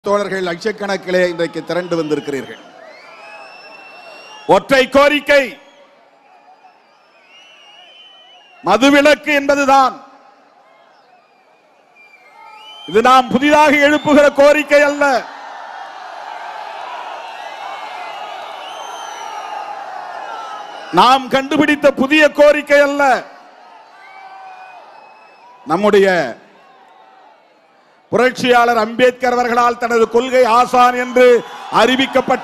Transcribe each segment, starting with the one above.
தோழர்கள் லட்சக்கணக்கிலே இன்றைக்கு திரண்டு வந்திருக்கிறீர்கள் ஒற்றை கோரிக்கை மதுவிலக்கு என்பதுதான் இது நாம் புதிதாக எழுப்புகிற கோரிக்கை அல்ல நாம் கண்டுபிடித்த புதிய கோரிக்கை அல்ல நம்முடைய புரட்சியாளர் அம்பேத்கர் அவர்களால் தனது கொள்கை ஆசான் என்று அறிவிக்கப்பட்ட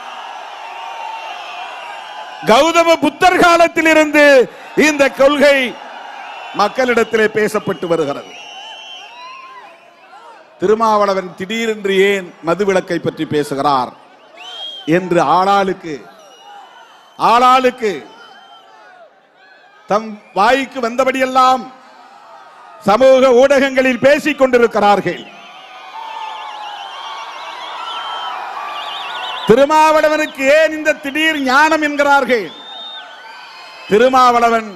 கௌதம புத்தர் காலத்தில் இருந்து இந்த கொள்கை மக்களிடத்திலே பேசப்பட்டு வருகிறது திருமாவளவன் திடீரென்று ஏன் மதுவிலக்கை பற்றி பேசுகிறார் என்று ஆளாளுக்கு ஆளாளுக்கு தம் வாய்க்கு வந்தபடியெல்லாம் சமூக ஊடகங்களில் பேசிக் கொண்டிருக்கிறார்கள் திருமாவளவனுக்கு ஏன் இந்த திடீர் ஞானம் என்கிறார்கள் திருமாவளவன்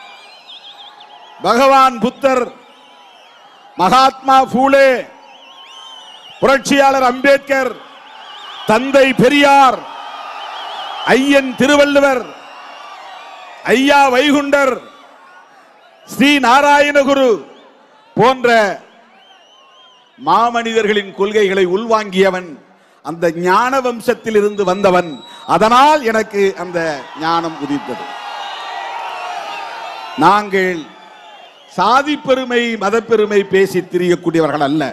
பகவான் புத்தர் மகாத்மா பூலே புரட்சியாளர் அம்பேத்கர் தந்தை பெரியார் ஐயன் திருவள்ளுவர் ஐயா வைகுண்டர் ஸ்ரீ நாராயணகுரு போன்ற மாமனிதர்களின் கொள்கைகளை உள்வாங்கியவன் அந்த ஞான வம்சத்தில் இருந்து வந்தவன் அதனால் எனக்கு அந்த ஞானம் உதித்தது நாங்கள் சாதி பெருமை மதப்பெருமை பேசி திரியக்கூடியவர்கள் அல்ல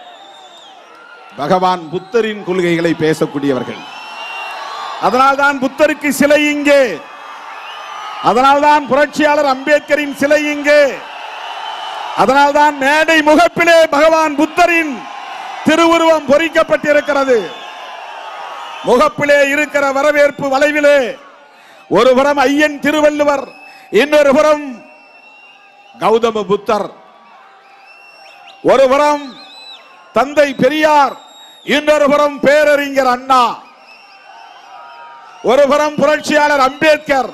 பகவான் புத்தரின் கொள்கைகளை பேசக்கூடியவர்கள் அதனால்தான் புத்தருக்கு சிலை இங்கே அதனால்தான் புரட்சியாளர் அம்பேத்கரின் சிலை இங்கே அதனால்தான் மேடை முகப்பிலே பகவான் புத்தரின் திருவுருவம் பொறிக்கப்பட்டிருக்கிறது முகப்பிலே இருக்கிற வரவேற்பு வளைவிலே ஒரு புறம் ஐயன் திருவள்ளுவர் இன்னொரு புறம் கௌதம புத்தர் ஒரு புறம் தந்தை பெரியார் இன்னொரு புறம் பேரறிஞர் அண்ணா ஒரு புறம் புரட்சியாளர் அம்பேத்கர்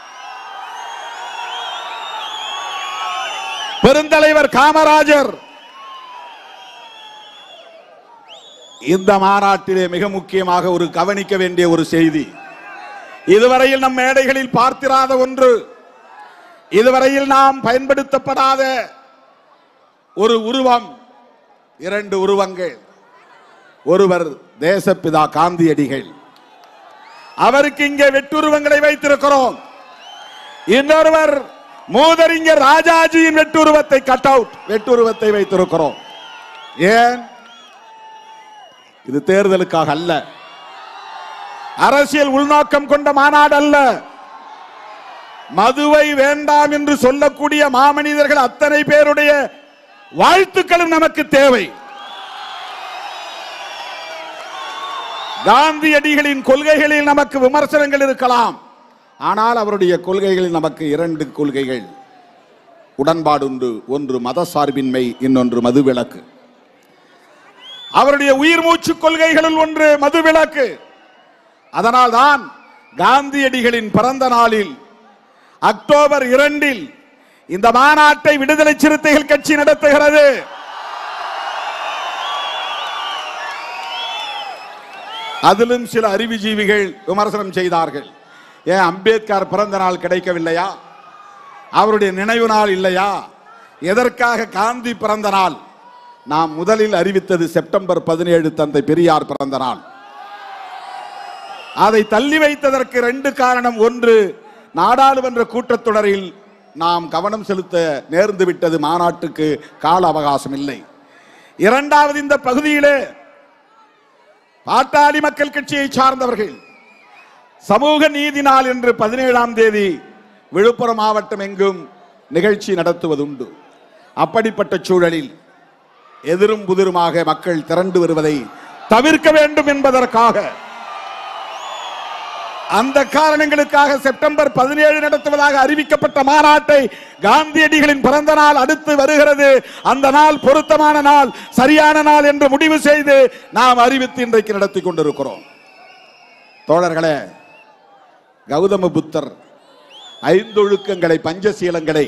பெருந்தலைவர் காமராஜர் இந்த மாநாட்டிலே மிக முக்கியமாக ஒரு கவனிக்க வேண்டிய ஒரு செய்தி இதுவரையில் நம் மேடைகளில் பார்த்திராத ஒன்று இதுவரையில் நாம் பயன்படுத்தப்படாத ஒரு உருவம் இரண்டு உருவங்கள் ஒருவர் தேசப்பிதா காந்தியடிகள் அவருக்கு இங்கே வெட்டுருவங்களை வைத்திருக்கிறோம் இன்னொருவர் மூதறிஞர் ராஜாஜியின் வெட்டுருவத்தை கட் அவுட் வெட்டுருவத்தை வைத்திருக்கிறோம் ஏன் இது தேர்தலுக்காக அல்ல அரசியல் உள்நோக்கம் கொண்ட மாநாடு அல்ல மதுவை வேண்டாம் என்று சொல்லக்கூடிய மாமனிதர்கள் அத்தனை பேருடைய வாழ்த்துக்களும் நமக்கு தேவை காந்தியடிகளின் கொள்கைகளில் நமக்கு விமர்சனங்கள் இருக்கலாம் ஆனால் அவருடைய கொள்கைகளில் நமக்கு இரண்டு கொள்கைகள் உடன்பாடு உண்டு ஒன்று மத சார்பின்மை இன்னொன்று மதுவிலக்கு அவருடைய உயிர் மூச்சு கொள்கைகளில் ஒன்று மதுவிலக்கு அதனால்தான் காந்தியடிகளின் பிறந்த நாளில் அக்டோபர் இரண்டில் இந்த மாநாட்டை விடுதலை சிறுத்தைகள் கட்சி நடத்துகிறது அதிலும் சில அறிவுஜீவிகள் விமர்சனம் செய்தார்கள் ஏன் அம்பேத்கர் பிறந்த நாள் கிடைக்கவில்லையா அவருடைய நினைவு நாள் இல்லையா எதற்காக காந்தி பிறந்த நாள் நாம் முதலில் அறிவித்தது செப்டம்பர் பதினேழு தந்தை பெரியார் பிறந்த நாள் அதை தள்ளி வைத்ததற்கு ரெண்டு காரணம் ஒன்று நாடாளுமன்ற கூட்டத்தொடரில் நாம் கவனம் செலுத்த நேர்ந்து விட்டது மாநாட்டுக்கு கால அவகாசம் இல்லை இரண்டாவது இந்த பகுதியிலே பாட்டாளி மக்கள் கட்சியை சார்ந்தவர்கள் சமூக நீதி நாள் என்று பதினேழாம் தேதி விழுப்புரம் மாவட்டம் எங்கும் நிகழ்ச்சி நடத்துவதுண்டு அப்படிப்பட்ட சூழலில் எதிரும் புதிருமாக மக்கள் திரண்டு வருவதை தவிர்க்க வேண்டும் என்பதற்காக அந்த காரணங்களுக்காக செப்டம்பர் பதினேழு நடத்துவதாக அறிவிக்கப்பட்ட மாநாட்டை காந்தியடிகளின் பிறந்த நாள் அடுத்து வருகிறது அந்த நாள் பொருத்தமான நாள் சரியான நாள் என்று முடிவு செய்து நாம் அறிவித்து இன்றைக்கு நடத்தி கொண்டிருக்கிறோம் தோழர்களே கௌதம புத்தர் ஐந்தொழுக்கங்களை பஞ்சசீலங்களை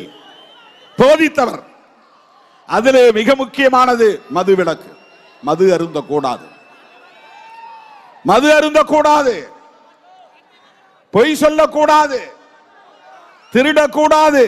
போதித்தவர் அதிலே மிக முக்கியமானது மது விலக்கு மது அருந்தக்கூடாது மது அருந்தக்கூடாது பொய் சொல்லக்கூடாது திருடக்கூடாது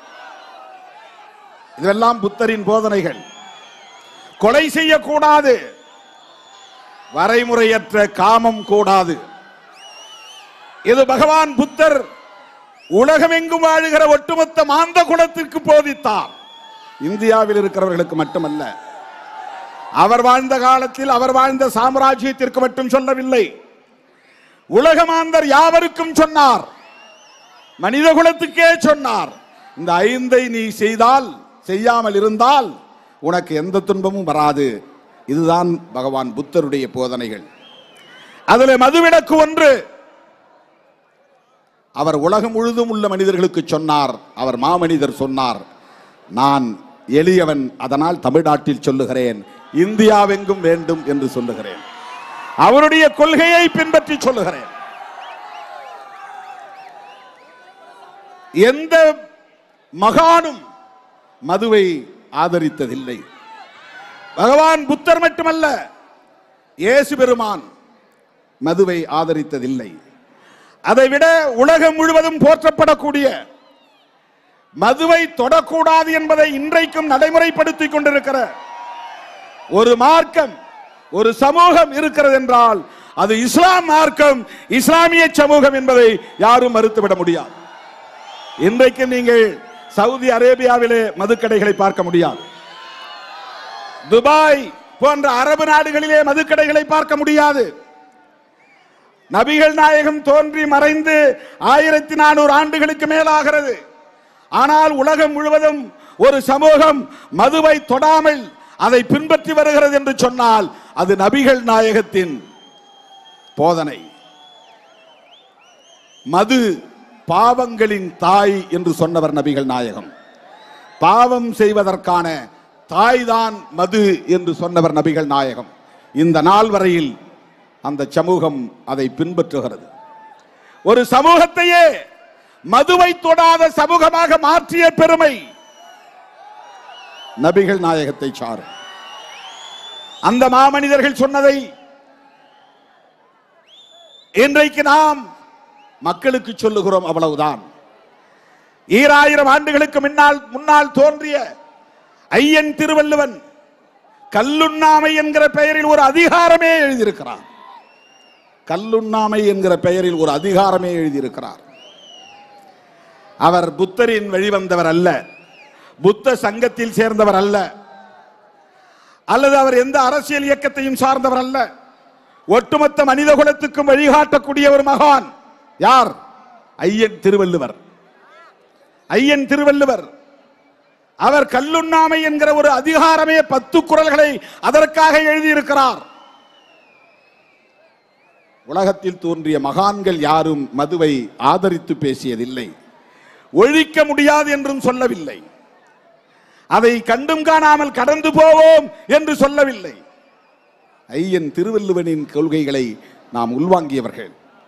இதெல்லாம் புத்தரின் போதனைகள் கொலை செய்யக்கூடாது வரைமுறையற்ற காமம் கூடாது இது பகவான் புத்தர் உலகமெங்கும் வாழுகிற ஒட்டுமொத்த மாந்த குலத்திற்கு போதித்தார் இந்தியாவில் இருக்கிறவர்களுக்கு மட்டுமல்ல அவர் வாழ்ந்த காலத்தில் அவர் வாழ்ந்த சாம்ராஜ்யத்திற்கு மட்டும் சொல்லவில்லை உலகமாந்தர் யாவருக்கும் சொன்னார் மனித குலத்துக்கே சொன்னார் இந்த ஐந்தை நீ செய்தால் செய்யாமல் இருந்தால் உனக்கு எந்த துன்பமும் வராது இதுதான் பகவான் புத்தருடைய போதனைகள் அதில் மதுவிலக்கு ஒன்று அவர் உலகம் முழுதும் உள்ள மனிதர்களுக்கு சொன்னார் அவர் மாமனிதர் சொன்னார் நான் எளியவன் அதனால் தமிழ்நாட்டில் சொல்லுகிறேன் இந்தியாவெங்கும் வேண்டும் என்று சொல்லுகிறேன் அவருடைய கொள்கையை பின்பற்றி சொல்லுகிறேன் எந்த மகானும் மதுவை ஆதரித்ததில்லை பகவான் புத்தர் மட்டுமல்ல இயேசு பெருமான் மதுவை ஆதரித்ததில்லை அதை விட உலகம் முழுவதும் போற்றப்படக்கூடிய மதுவை தொடக்கூடாது என்பதை இன்றைக்கும் நடைமுறைப்படுத்திக் கொண்டிருக்கிற ஒரு மார்க்கம் ஒரு சமூகம் இருக்கிறது என்றால் அது இஸ்லாம் மார்க்கம் இஸ்லாமிய சமூகம் என்பதை யாரும் மறுத்துவிட முடியாது இன்றைக்கு நீங்கள் சவுதி அரேபியாவிலே மதுக்கடைகளை பார்க்க முடியாது துபாய் போன்ற அரபு நாடுகளிலே மதுக்கடைகளை பார்க்க முடியாது நபிகள் நாயகம் தோன்றி மறைந்து ஆயிரத்தி நானூறு ஆண்டுகளுக்கு மேலாகிறது ஆனால் உலகம் முழுவதும் ஒரு சமூகம் மதுவை தொடாமல் அதை பின்பற்றி வருகிறது என்று சொன்னால் அது நபிகள் நாயகத்தின் போதனை மது பாவங்களின் தாய் என்று சொன்னவர் நபிகள் நாயகம் பாவம் செய்வதற்கான தாய்தான் மது என்று சொன்னவர் நபிகள் நாயகம் இந்த நாள் வரையில் அந்த சமூகம் அதை பின்பற்றுகிறது ஒரு சமூகத்தையே மதுவை தொடாத சமூகமாக மாற்றிய பெருமை நபிகள் நாயகத்தை சாரும் அந்த மாமனிதர்கள் சொன்னதை இன்றைக்கு நாம் மக்களுக்கு சொல்லுகிறோம் அவ்வளவுதான் ஈராயிரம் ஆண்டுகளுக்கு முன்னால் முன்னால் தோன்றிய ஐயன் திருவள்ளுவன் கல்லுண்ணாமை என்கிற பெயரில் ஒரு அதிகாரமே எழுதியிருக்கிறார் கல்லுண்ணாமை என்கிற பெயரில் ஒரு அதிகாரமே எழுதியிருக்கிறார் அவர் புத்தரின் வழிவந்தவர் அல்ல புத்த சங்கத்தில் சேர்ந்தவர் அல்ல அல்லது அவர் எந்த அரசியல் இயக்கத்தையும் சார்ந்தவர் அல்ல ஒட்டுமொத்த மனித குலத்துக்கும் வழிகாட்டக்கூடிய ஒரு மகான் யார் ஐயன் திருவள்ளுவர் ஐயன் திருவள்ளுவர் அவர் கல்லுண்ணாமை என்கிற ஒரு அதிகாரமே பத்து குரல்களை அதற்காக எழுதியிருக்கிறார் உலகத்தில் தோன்றிய மகான்கள் யாரும் மதுவை ஆதரித்து பேசியதில்லை ஒழிக்க முடியாது என்றும் சொல்லவில்லை அதை கண்டும் காணாமல் கடந்து போவோம் என்று சொல்லவில்லை ஐயன் திருவள்ளுவனின் கொள்கைகளை நாம் உள்வாங்கியவர்கள்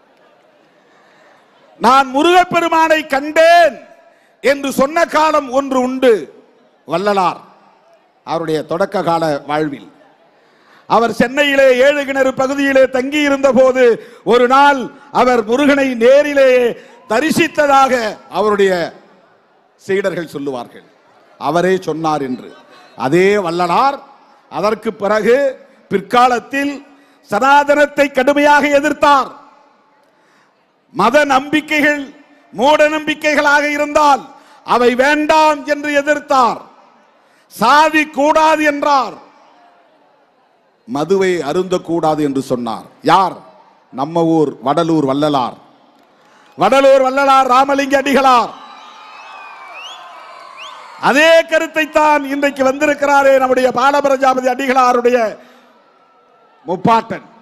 நான் முருகப்பெருமானை கண்டேன் என்று சொன்ன காலம் ஒன்று உண்டு வள்ளலார் அவருடைய தொடக்க கால வாழ்வில் அவர் சென்னையிலே ஏழு கிணறு பகுதியிலே தங்கி இருந்த போது ஒரு நாள் அவர் முருகனை நேரிலே தரிசித்ததாக அவருடைய சீடர்கள் சொல்லுவார்கள் அவரே சொன்னார் என்று அதே வள்ளலார் அதற்கு பிறகு பிற்காலத்தில் சனாதனத்தை கடுமையாக எதிர்த்தார் மத நம்பிக்கைகள் மூட நம்பிக்கைகளாக இருந்தால் அவை வேண்டாம் என்று எதிர்த்தார் சாதி கூடாது என்றார் மதுவை அருந்தக்கூடாது என்று சொன்னார் யார் நம்ம ஊர் வடலூர் வள்ளலார் வடலூர் வள்ளலார் ராமலிங்க அடிகளார் அதே கருத்தை தான் இன்றைக்கு வந்திருக்கிறாரே நம்முடைய பாலபிரஜாபதி அடிகளாருடைய முப்பாட்டன்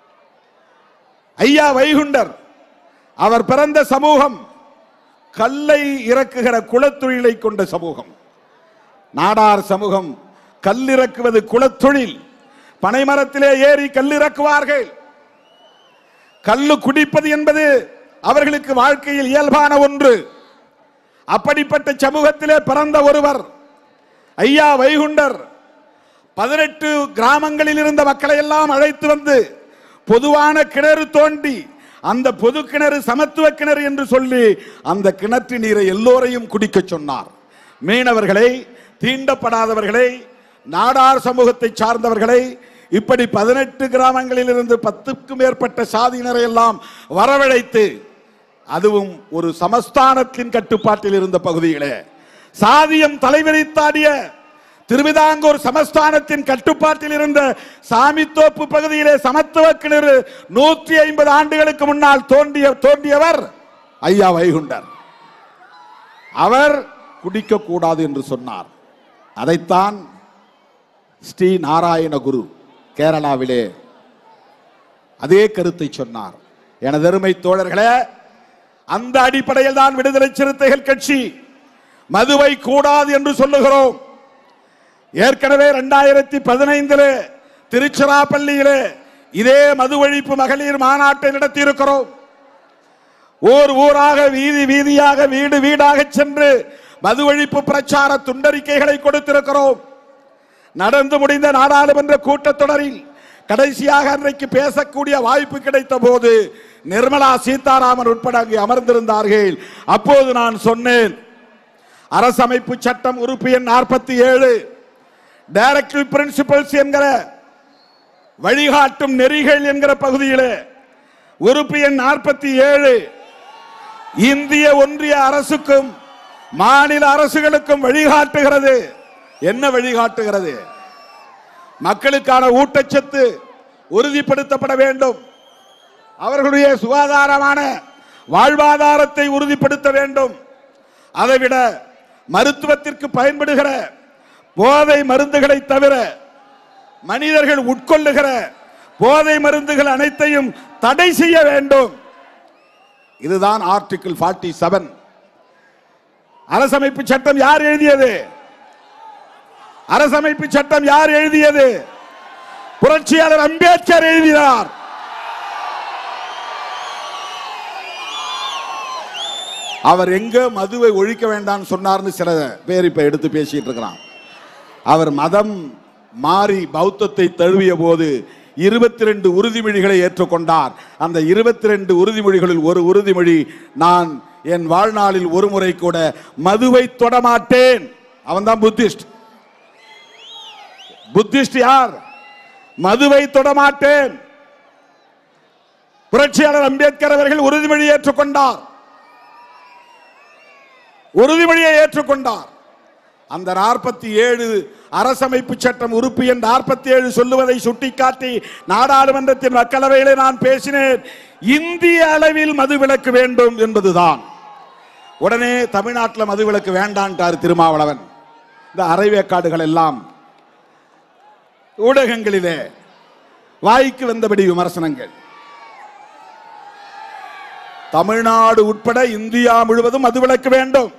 ஐயா வைகுண்டர் அவர் பிறந்த சமூகம் கல்லை இறக்குகிற குலத்தொழிலை கொண்ட சமூகம் நாடார் சமூகம் கல்லிறக்குவது குலத்தொழில் பனைமரத்திலே ஏறி கல்லிறக்குவார்கள் கல்லு குடிப்பது என்பது அவர்களுக்கு வாழ்க்கையில் இயல்பான ஒன்று அப்படிப்பட்ட சமூகத்திலே பிறந்த ஒருவர் ஐயா வைகுண்டர் பதினெட்டு கிராமங்களில் இருந்த மக்களை எல்லாம் அழைத்து வந்து பொதுவான கிணறு தோண்டி அந்த பொது கிணறு சமத்துவ கிணறு என்று சொல்லி அந்த கிணற்று நீரை எல்லோரையும் குடிக்க சொன்னார் மீனவர்களை தீண்டப்படாதவர்களை நாடார் சமூகத்தை சார்ந்தவர்களை இப்படி பதினெட்டு கிராமங்களில் இருந்து பத்துக்கும் மேற்பட்ட சாதியினரை எல்லாம் வரவழைத்து அதுவும் ஒரு சமஸ்தானத்தின் கட்டுப்பாட்டில் இருந்த பகுதிகளே சாதியம் தலைவிரித்தாடிய திருவிதாங்கூர் சமஸ்தானத்தின் கட்டுப்பாட்டில் இருந்த சாமித்தோப்பு பகுதியிலே சமத்துவ கிணறு நூற்றி ஐம்பது ஆண்டுகளுக்கு முன்னால் தோண்டிய தோண்டியவர் ஐயா வைகுண்டர் அவர் குடிக்க கூடாது என்று சொன்னார் அதைத்தான் ஸ்ரீ நாராயண குரு கேரளாவிலே அதே கருத்தை சொன்னார் எனதருமை தோழர்களே அந்த அடிப்படையில் தான் விடுதலை சிறுத்தைகள் கட்சி மதுவை கூடாது என்று சொல்லுகிறோம் ஏற்கனவே இரண்டாயிரத்தி பதினைந்திலே திருச்சிராப்பள்ளியிலே இதே மது ஒழிப்பு மகளிர் மாநாட்டை நடத்தி இருக்கிறோம் ஊர் ஊராக வீதி வீதியாக வீடு வீடாக சென்று மது ஒழிப்பு பிரச்சார துண்டறிக்கைகளை கொடுத்திருக்கிறோம் நடந்து முடிந்த நாடாளுமன்ற கூட்டத்தொடரில் கடைசியாக அன்றைக்கு பேசக்கூடிய வாய்ப்பு கிடைத்த போது நிர்மலா சீதாராமன் உட்பட அங்கே அமர்ந்திருந்தார்கள் அப்போது நான் சொன்னேன் அரசமைப்பு சட்டம் உறுப்பு எண் நாற்பத்தி ஏழு டைரக்டிவ் பிரின்சிபல்ஸ் என்கிற வழிகாட்டும் நெறிகள் என்கிற பகுதியிலே உறுப்பு எண் நாற்பத்தி ஏழு இந்திய ஒன்றிய அரசுக்கும் மாநில அரசுகளுக்கும் வழிகாட்டுகிறது என்ன வழிகாட்டுகிறது மக்களுக்கான ஊட்டச்சத்து உறுதிப்படுத்தப்பட வேண்டும் அவர்களுடைய சுகாதாரமான வாழ்வாதாரத்தை உறுதிப்படுத்த வேண்டும் அதைவிட மருத்துவத்திற்கு பயன்படுகிற போதை மருந்துகளை தவிர மனிதர்கள் உட்கொள்ளுகிற போதை மருந்துகள் அனைத்தையும் தடை செய்ய வேண்டும் இதுதான் ஆர்டிகிள் 47 செவன் அரசமைப்பு சட்டம் யார் எழுதியது அரசமைப்பு சட்டம் யார் எழுதியது புரட்சியாளர் அம்பேத்கர் எழுதினார் அவர் எங்க மதுவை ஒழிக்க வேண்டாம்னு சொன்னார்னு சில பேர் இப்ப எடுத்து பேசிட்டு இருக்கிறான் அவர் மதம் மாறி பௌத்தத்தை தழுவிய போது இருபத்தி ரெண்டு உறுதிமொழிகளை ஏற்றுக்கொண்டார் அந்த இருபத்தி ரெண்டு உறுதிமொழிகளில் ஒரு உறுதிமொழி நான் என் வாழ்நாளில் ஒரு முறை கூட மதுவை தொடமாட்டேன் அவன் தான் புத்திஸ்ட் புத்திஸ்ட் யார் மதுவை தொடமாட்டேன் புரட்சியாளர் அம்பேத்கர் அவர்கள் உறுதிமொழி ஏற்றுக்கொண்டார் உறுதிமொழியை ஏற்றுக்கொண்டார் அந்த நாற்பத்தி ஏழு அரசமைப்பு சட்டம் உறுப்பு எண் நாற்பத்தி ஏழு சொல்லுவதை சுட்டிக்காட்டி நாடாளுமன்றத்தின் மக்களவையிலே நான் பேசினேன் இந்திய அளவில் மதுவிலக்கு வேண்டும் என்பதுதான் உடனே தமிழ்நாட்டில் மதுவிலக்கு வேண்டான்ட்டார் திருமாவளவன் இந்த அரைவேக்காடுகள் எல்லாம் ஊடகங்களிலே வாய்க்கு வந்தபடி விமர்சனங்கள் தமிழ்நாடு உட்பட இந்தியா முழுவதும் மதுவிலக்கு வேண்டும்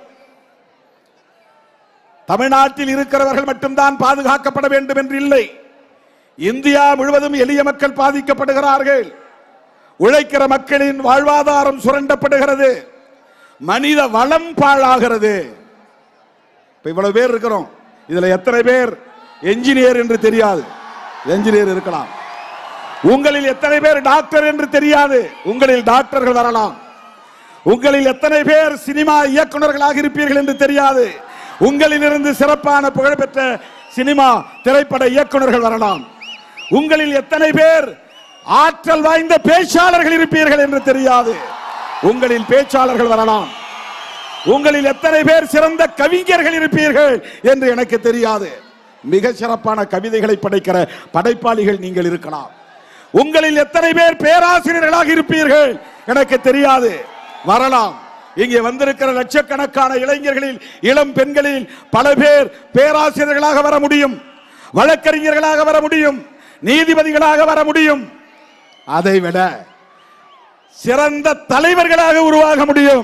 தமிழ்நாட்டில் இருக்கிறவர்கள் மட்டும்தான் பாதுகாக்கப்பட வேண்டும் என்று இல்லை இந்தியா முழுவதும் எளிய மக்கள் பாதிக்கப்படுகிறார்கள் உழைக்கிற மக்களின் வாழ்வாதாரம் சுரண்டப்படுகிறது மனித வளம் பாழாகிறது இப்ப இவ்வளவு பேர் இருக்கிறோம் இதுல எத்தனை பேர் என்ஜினியர் என்று தெரியாது என்ஜினியர் இருக்கலாம் உங்களில் எத்தனை பேர் டாக்டர் என்று தெரியாது உங்களில் டாக்டர்கள் வரலாம் உங்களில் எத்தனை பேர் சினிமா இயக்குனர்களாக இருப்பீர்கள் என்று தெரியாது உங்களில் இருந்து சிறப்பான புகழ்பெற்ற சினிமா திரைப்பட இயக்குனர்கள் வரலாம் உங்களில் எத்தனை பேர் ஆற்றல் வாய்ந்த பேச்சாளர்கள் இருப்பீர்கள் என்று தெரியாது உங்களில் பேச்சாளர்கள் வரலாம் உங்களில் எத்தனை பேர் சிறந்த கவிஞர்கள் இருப்பீர்கள் என்று எனக்கு தெரியாது மிக சிறப்பான கவிதைகளை படைக்கிற படைப்பாளிகள் நீங்கள் இருக்கலாம் உங்களில் எத்தனை பேர் பேராசிரியர்களாக இருப்பீர்கள் எனக்கு தெரியாது வரலாம் இங்கே வந்திருக்கிற லட்சக்கணக்கான இளைஞர்களில் இளம் பெண்களில் பல பேர் பேராசிரியர்களாக வர முடியும் வழக்கறிஞர்களாக வர முடியும் நீதிபதிகளாக வர முடியும் அதை விட சிறந்த தலைவர்களாக உருவாக முடியும்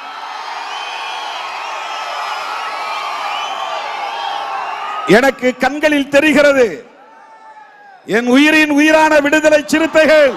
எனக்கு கண்களில் தெரிகிறது என் உயிரின் உயிரான விடுதலை சிறுத்தைகள்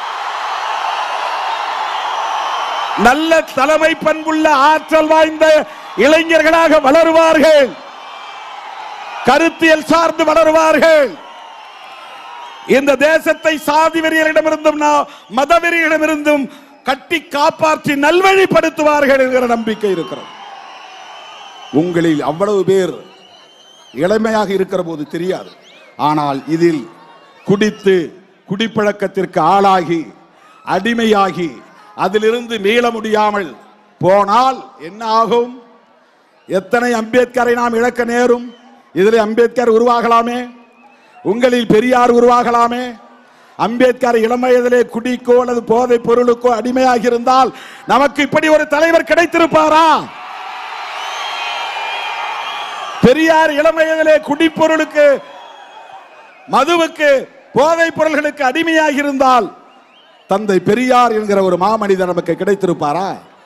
நல்ல தலைமை பண்புள்ள ஆற்றல் வாய்ந்த இளைஞர்களாக வளருவார்கள் கருத்தியல் சார்ந்து வளருவார்கள் இந்த தேசத்தை சாதி வெறியரிடமிருந்தும் நா- மத வெறியரிடமிருந்தும் கட்டி காப்பாற்றி நல்வழிப்படுத்துவார்கள் என்கிற நம்பிக்கை இருக்கிறது உங்களில் அவ்வளவு பேர் இளமையாக இருக்கிற போது தெரியாது ஆனால் இதில் குடித்து குடிப்பழக்கத்திற்கு ஆளாகி அடிமையாகி அதிலிருந்து மீள முடியாமல் போனால் என்ன ஆகும் எத்தனை அம்பேத்கரை நாம் இழக்க நேரும் இதில் அம்பேத்கர் உருவாகலாமே உங்களில் பெரியார் உருவாகலாமே அம்பேத்கர் இளம் வயதிலே குடிக்கோ அல்லது போதைப் பொருளுக்கோ அடிமையாகி இருந்தால் நமக்கு இப்படி ஒரு தலைவர் கிடைத்திருப்பாரா பெரியார் இளம் வயதிலே குடிப்பொருளுக்கு மதுவுக்கு போதைப் பொருள்களுக்கு அடிமையாகி இருந்தால் தந்தை பெரியார் என்கிற ஒரு மாமனிதர் நமக்கு கிடைத்திருப்பாரா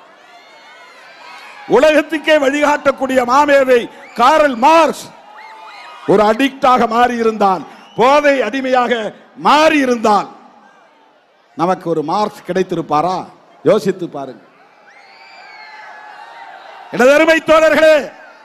உலகத்துக்கே வழிகாட்டக்கூடிய மாமேதை காரல் மார்க்ஸ் ஒரு அடிக்டாக மாறி இருந்தால் போதை அடிமையாக மாறி இருந்தால் நமக்கு ஒரு மார்க்ஸ் கிடைத்திருப்பாரா யோசித்து பாருங்க எனதருமை தோழர்களே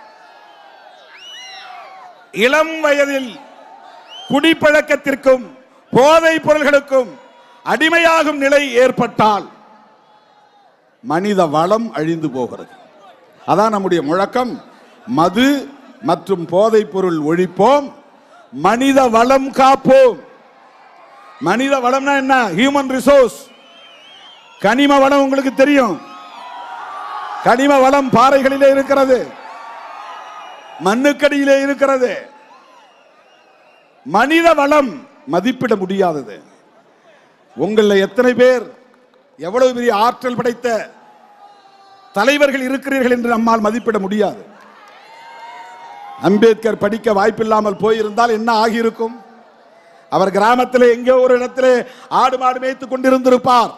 இளம் வயதில் குடிப்பழக்கத்திற்கும் போதைப் பொருள்களுக்கும் அடிமையாகும் நிலை ஏற்பட்டால் மனித வளம் அழிந்து போகிறது அதான் நம்முடைய முழக்கம் மது மற்றும் போதைப் பொருள் ஒழிப்போம் மனித வளம் காப்போம் மனித வளம்னா என்ன ஹியூமன் ரிசோர்ஸ் கனிம வளம் உங்களுக்கு தெரியும் கனிம வளம் பாறைகளிலே இருக்கிறது மண்ணுக்கடியிலே இருக்கிறது மனித வளம் மதிப்பிட முடியாதது உங்கள எத்தனை பேர் எவ்வளவு பெரிய ஆற்றல் படைத்த தலைவர்கள் இருக்கிறீர்கள் என்று நம்மால் மதிப்பிட முடியாது அம்பேத்கர் படிக்க வாய்ப்பில்லாமல் போயிருந்தால் என்ன ஆகியிருக்கும் அவர் கிராமத்திலே எங்கோ ஒரு இடத்திலே ஆடு மாடு மேய்த்துக் கொண்டிருந்திருப்பார்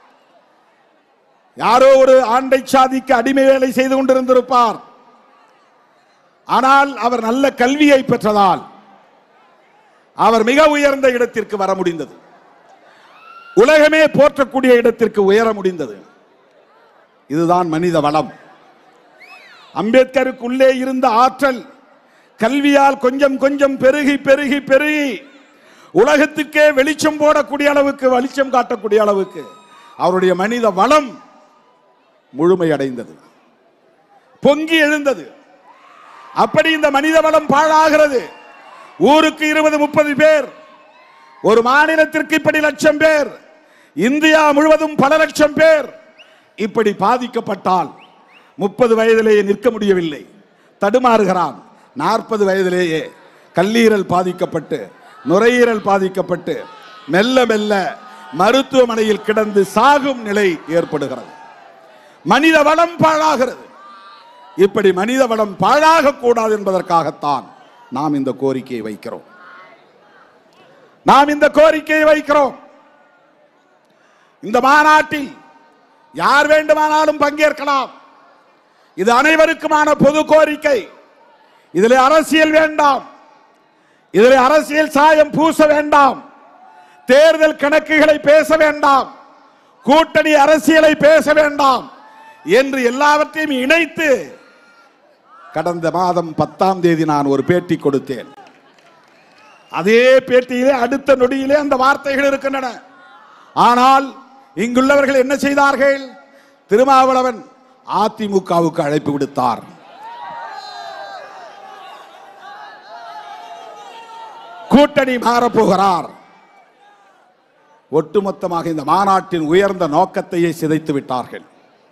யாரோ ஒரு ஆண்டை சாதிக்கு அடிமை வேலை செய்து கொண்டிருந்திருப்பார் ஆனால் அவர் நல்ல கல்வியை பெற்றதால் அவர் மிக உயர்ந்த இடத்திற்கு வர முடிந்தது உலகமே போற்றக்கூடிய இடத்திற்கு உயர முடிந்தது இதுதான் மனித வளம் அம்பேத்கருக்குள்ளே இருந்த ஆற்றல் கல்வியால் கொஞ்சம் கொஞ்சம் பெருகி பெருகி பெருகி உலகத்துக்கே வெளிச்சம் போடக்கூடிய அளவுக்கு வெளிச்சம் காட்டக்கூடிய அளவுக்கு அவருடைய மனித வளம் முழுமையடைந்தது பொங்கி எழுந்தது அப்படி இந்த மனித வளம் பாழாகிறது ஊருக்கு இருபது முப்பது பேர் ஒரு மாநிலத்திற்கு இப்படி லட்சம் பேர் இந்தியா முழுவதும் பல லட்சம் பேர் இப்படி பாதிக்கப்பட்டால் முப்பது வயதிலேயே நிற்க முடியவில்லை தடுமாறுகிறான் நாற்பது வயதிலேயே கல்லீரல் பாதிக்கப்பட்டு நுரையீரல் பாதிக்கப்பட்டு மெல்ல மெல்ல மருத்துவமனையில் கிடந்து சாகும் நிலை ஏற்படுகிறது மனித வளம் பாழாகிறது இப்படி மனித வளம் பாழாக கூடாது என்பதற்காகத்தான் நாம் இந்த கோரிக்கையை வைக்கிறோம் நாம் இந்த கோரிக்கையை வைக்கிறோம் இந்த மாநாட்டில் யார் வேண்டுமானாலும் பங்கேற்கலாம் இது அனைவருக்குமான பொது கோரிக்கை இதில் அரசியல் வேண்டாம் இதில் அரசியல் சாயம் பூச வேண்டாம் தேர்தல் கணக்குகளை பேச வேண்டாம் கூட்டணி அரசியலை பேச வேண்டாம் என்று எல்லாவற்றையும் இணைத்து கடந்த மாதம் பத்தாம் தேதி நான் ஒரு பேட்டி கொடுத்தேன் அதே பேட்டியிலே அடுத்த நொடியிலே அந்த வார்த்தைகள் இருக்கின்றன ஆனால் இங்குள்ளவர்கள் என்ன செய்தார்கள் திருமாவளவன் அதிமுகவுக்கு அழைப்பு விடுத்தார் கூட்டணி மாறப்போகிறார் ஒட்டுமொத்தமாக இந்த மாநாட்டின் உயர்ந்த நோக்கத்தையே சிதைத்து விட்டார்கள்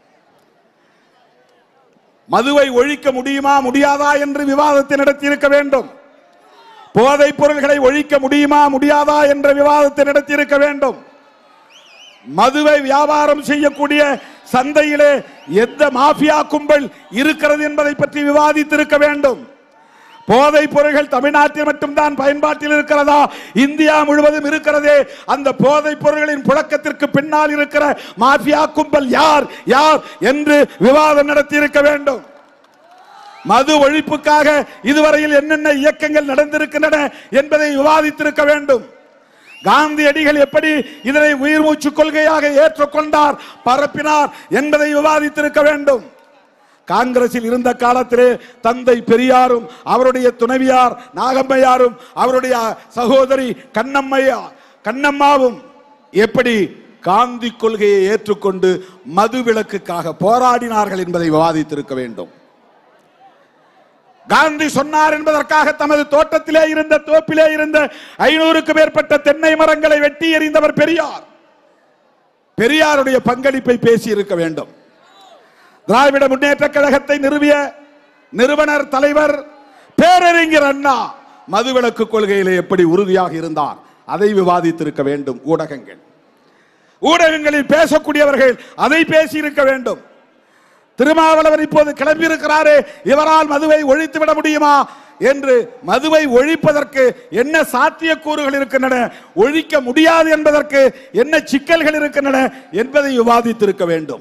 மதுவை ஒழிக்க முடியுமா முடியாதா என்று விவாதத்தை நடத்தியிருக்க வேண்டும் போதைப் பொருள்களை ஒழிக்க முடியுமா முடியாதா என்ற விவாதத்தை நடத்தியிருக்க வேண்டும் மதுவை வியாபாரம் செய்யக்கூடிய சந்தையிலே எந்த மாஃபியா கும்பல் இருக்கிறது என்பதை பற்றி விவாதித்திருக்க வேண்டும் போதைப் பொருள்கள் தமிழ்நாட்டில் மட்டும்தான் பயன்பாட்டில் இருக்கிறதா இந்தியா முழுவதும் இருக்கிறதே அந்த போதைப் பொருள்களின் புழக்கத்திற்கு பின்னால் இருக்கிற மாஃபியா கும்பல் யார் யார் என்று விவாதம் நடத்தி இருக்க வேண்டும் மது ஒழிப்புக்காக இதுவரையில் என்னென்ன இயக்கங்கள் நடந்திருக்கின்றன என்பதை விவாதித்திருக்க வேண்டும் காந்தியடிகள் எப்படி இதனை உயிர் மூச்சு கொள்கையாக ஏற்றுக்கொண்டார் பரப்பினார் என்பதை விவாதித்திருக்க வேண்டும் காங்கிரஸில் இருந்த காலத்திலே தந்தை பெரியாரும் அவருடைய துணைவியார் நாகம்மையாரும் அவருடைய சகோதரி கண்ணம்மையா கண்ணம்மாவும் எப்படி காந்தி கொள்கையை ஏற்றுக்கொண்டு மது விலக்குக்காக போராடினார்கள் என்பதை விவாதித்திருக்க வேண்டும் காந்தி சொன்னார் என்பதற்காக தமது தோட்டத்திலே இருந்த தோப்பிலே இருந்த ஐநூறுக்கு மேற்பட்ட தென்னை மரங்களை வெட்டி எறிந்தவர் பெரியார் பெரியாருடைய பங்களிப்பை பேசி இருக்க வேண்டும் திராவிட முன்னேற்ற கழகத்தை நிறுவிய நிறுவனர் தலைவர் பேரறிஞர் அண்ணா மதுவிலக்கு கொள்கையிலே எப்படி உறுதியாக இருந்தார் அதை விவாதித்திருக்க வேண்டும் ஊடகங்கள் ஊடகங்களில் பேசக்கூடியவர்கள் அதை பேசியிருக்க வேண்டும் திருமாவளவன் இப்போது கிளம்பியிருக்கிறாரே இவரால் மதுவை ஒழித்து விட முடியுமா என்று மதுவை ஒழிப்பதற்கு என்ன சாத்தியக்கூறுகள் இருக்கின்றன ஒழிக்க முடியாது என்பதற்கு என்ன சிக்கல்கள் இருக்கின்றன என்பதை விவாதித்திருக்க வேண்டும்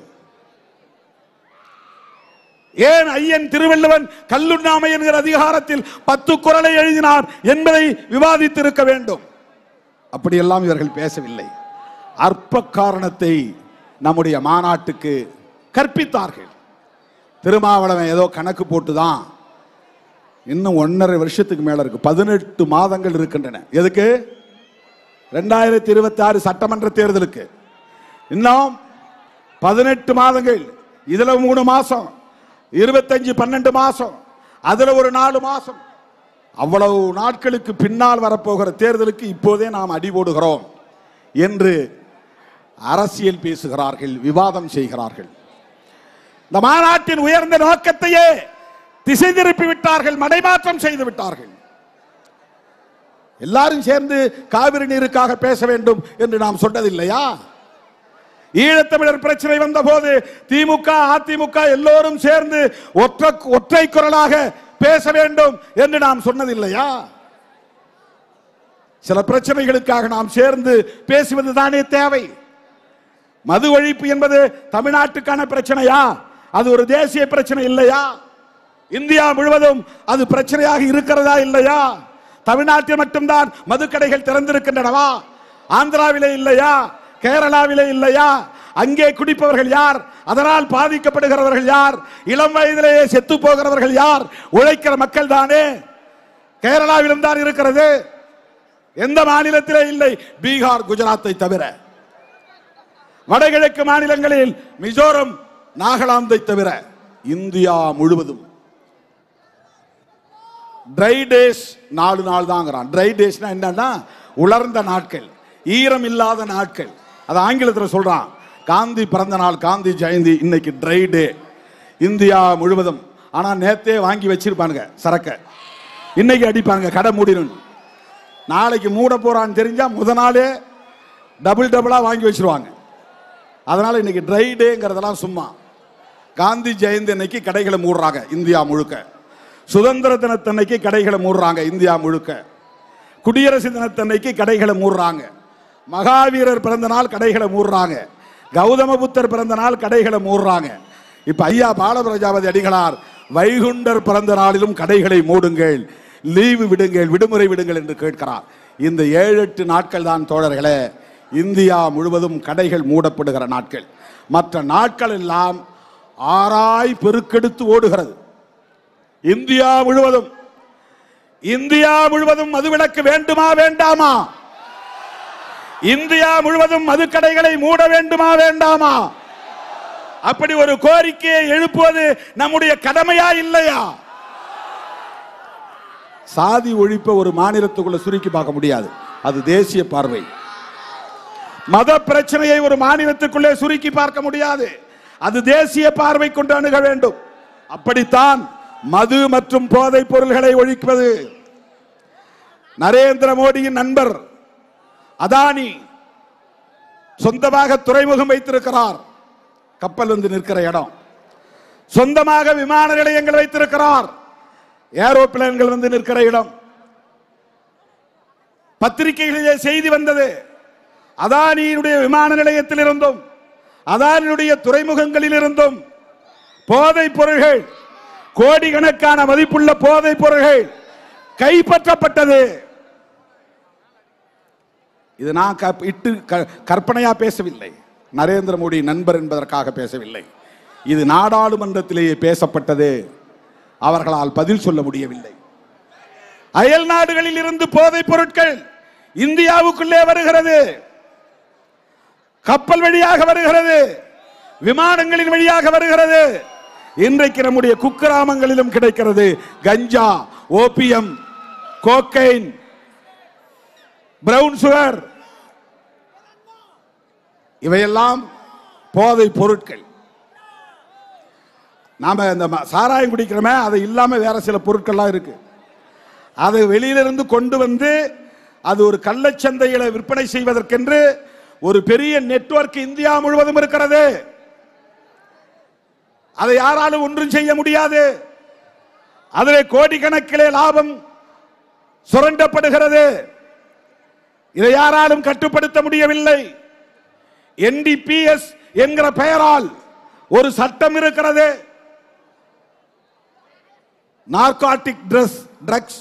ஏன் ஐயன் திருவள்ளுவன் கல்லுண்ணாமை என்கிற அதிகாரத்தில் பத்து குரலை எழுதினார் என்பதை விவாதித்திருக்க வேண்டும் அப்படியெல்லாம் இவர்கள் பேசவில்லை அற்ப காரணத்தை நம்முடைய மாநாட்டுக்கு கற்பித்தார்கள் திருமாவளவன் ஏதோ கணக்கு போட்டுதான் இன்னும் ஒன்றரை வருஷத்துக்கு மேல இருக்கு பதினெட்டு மாதங்கள் இருக்கின்றன எதுக்கு ரெண்டாயிரத்தி இருபத்தி ஆறு சட்டமன்ற தேர்தலுக்கு இன்னும் பதினெட்டு மாதங்கள் இதுல மூணு மாசம் இருபத்தஞ்சு பன்னெண்டு மாசம் அதுல ஒரு நாலு மாசம் அவ்வளவு நாட்களுக்கு பின்னால் வரப்போகிற தேர்தலுக்கு இப்போதே நாம் அடி போடுகிறோம் என்று அரசியல் பேசுகிறார்கள் விவாதம் செய்கிறார்கள் இந்த மாநாட்டின் உயர்ந்த நோக்கத்தையே திசை திருப்பி விட்டார்கள் மடைமாற்றம் செய்து விட்டார்கள் எல்லாரும் சேர்ந்து காவிரி நீருக்காக பேச வேண்டும் என்று நாம் சொன்னதில்லையா ஈழத்தமிழர் பிரச்சனை வந்த போது திமுக அதிமுக எல்லோரும் சேர்ந்து ஒற்றை ஒற்றை குரலாக பேச வேண்டும் என்று நாம் சொன்னதில்லையா சில பிரச்சனைகளுக்காக நாம் சேர்ந்து பேசுவது தானே தேவை மது ஒழிப்பு என்பது தமிழ்நாட்டுக்கான பிரச்சனையா அது ஒரு தேசிய பிரச்சனை இல்லையா இந்தியா முழுவதும் அது பிரச்சனையாக இருக்கிறதா இல்லையா தமிழ்நாட்டில் மட்டும்தான் மதுக்கடைகள் திறந்திருக்கின்றனவா ஆந்திராவிலே இல்லையா கேரளாவிலே இல்லையா அங்கே குடிப்பவர்கள் யார் அதனால் பாதிக்கப்படுகிறவர்கள் யார் இளம் வயதிலேயே செத்து போகிறவர்கள் யார் உழைக்கிற மக்கள் தானே கேரளாவிலும் தான் இருக்கிறது எந்த மாநிலத்திலே இல்லை பீகார் குஜராத்தை தவிர வடகிழக்கு மாநிலங்களில் மிசோரம் நாகாலாந்தை தவிர இந்தியா முழுவதும் ட்ரை டேஸ் நாலு நாள் தாங்கிறான் ட்ரை டேஸ்னா என்னன்னா உலர்ந்த நாட்கள் ஈரம் இல்லாத நாட்கள் அது ஆங்கிலத்தில் சொல்றான் காந்தி பிறந்த நாள் காந்தி ஜெயந்தி இன்னைக்கு ட்ரை டே இந்தியா முழுவதும் ஆனா நேத்தே வாங்கி வச்சிருப்பானுங்க சரக்க இன்னைக்கு அடிப்பாங்க கடை மூடிடும் நாளைக்கு மூட போறான்னு தெரிஞ்சா முத நாளே டபுள் டபுளா வாங்கி வச்சிருவாங்க அதனால இன்னைக்கு ட்ரை டேங்கிறதெல்லாம் சும்மா காந்தி ஜெயந்தி அன்னைக்கு கடைகளை மூடுறாங்க இந்தியா முழுக்க சுதந்திர தினத்தன்னைக்கு கடைகளை மூடுறாங்க இந்தியா முழுக்க குடியரசு தினத்தன்னைக்கு கடைகளை மூடுறாங்க மகாவீரர் பிறந்த நாள் கடைகளை மூடுறாங்க கௌதம புத்தர் பிறந்த நாள் கடைகளை மூடுறாங்க இப்ப ஐயா பாலபிரஜாபதி அடிகளார் வைகுண்டர் பிறந்த நாளிலும் கடைகளை மூடுங்கள் லீவு விடுங்கள் விடுமுறை விடுங்கள் என்று கேட்கிறார் இந்த ஏழு எட்டு நாட்கள் தான் தோழர்களே இந்தியா முழுவதும் கடைகள் மூடப்படுகிற நாட்கள் மற்ற நாட்கள் எல்லாம் ஆராய் பெருக்கெடுத்து ஓடுகிறது இந்தியா முழுவதும் இந்தியா முழுவதும் மதுவிலக்கு வேண்டுமா வேண்டாமா இந்தியா முழுவதும் மதுக்கடைகளை மூட வேண்டுமா வேண்டாமா அப்படி ஒரு கோரிக்கையை எழுப்புவது நம்முடைய கடமையா இல்லையா சாதி ஒழிப்ப ஒரு மாநிலத்துக்குள்ள சுருக்கி பார்க்க முடியாது அது தேசிய பார்வை மத பிரச்சனையை ஒரு மாநிலத்துக்குள்ளே சுருக்கி பார்க்க முடியாது அது தேசிய பார்வை கொண்டு அணுக வேண்டும் அப்படித்தான் மது மற்றும் போதைப் பொருள்களை ஒழிப்பது நரேந்திர மோடியின் நண்பர் அதானி சொந்தமாக துறைமுகம் வைத்திருக்கிறார் கப்பல் வந்து நிற்கிற இடம் சொந்தமாக விமான நிலையங்கள் வைத்திருக்கிறார் ஏரோப்ளேன்கள் வந்து நிற்கிற இடம் பத்திரிகைகளிலே செய்தி வந்தது அதானியினுடைய விமான நிலையத்தில் இருந்தும் அதானியுடைய துறைமுகங்களில் இருந்தும் போதைப் பொருள்கள் கோடிக்கணக்கான மதிப்புள்ள போதைப் பொருள்கள் கைப்பற்றப்பட்டது இது நான் கப்- இட்டு க- கற்பனையா பேசவில்லை நரேந்திர மோடி நண்பர் என்பதற்காக பேசவில்லை இது நாடாளுமன்றத்திலேயே பேசப்பட்டது அவர்களால் பதில் சொல்ல முடியவில்லை அயல் நாடுகளில் இருந்து போதைப் பொருட்கள் இந்தியாவுக்குள்ளே வருகிறது கப்பல் வழியாக வருகிறது விமானங்களின் வழியாக வருகிறது இன்றைக்கு நம்முடைய குக்கிராமங்களிலும் கிடைக்கிறது கஞ்சா ஓபியம் கோக்கைன் பிரவுன் சுகர் இவையெல்லாம் போதை பொருட்கள் நாம இந்த ம- சாராயம் குடிக்கிறோமே அது இல்லாம வேற சில பொருட்கள்லாம் இருக்கு அதை வெளியிலிருந்து கொண்டு வந்து அது ஒரு கள்ளச்சந்தையில விற்பனை செய்வதற்கென்று ஒரு பெரிய நெட்வொர்க் இந்தியா முழுவதும் இருக்கிறது அதை யாராலும் ஒன்றும் செய்ய முடியாது அதிலே கோடிக்கணக்கிலே லாபம் சுரண்டப்படுகிறது இதை யாராலும் கட்டுப்படுத்த முடியவில்லை என்டிபிஎஸ் என்கிற பெயரால் ஒரு சட்டம் இருக்கிறது narcotic drugs drugs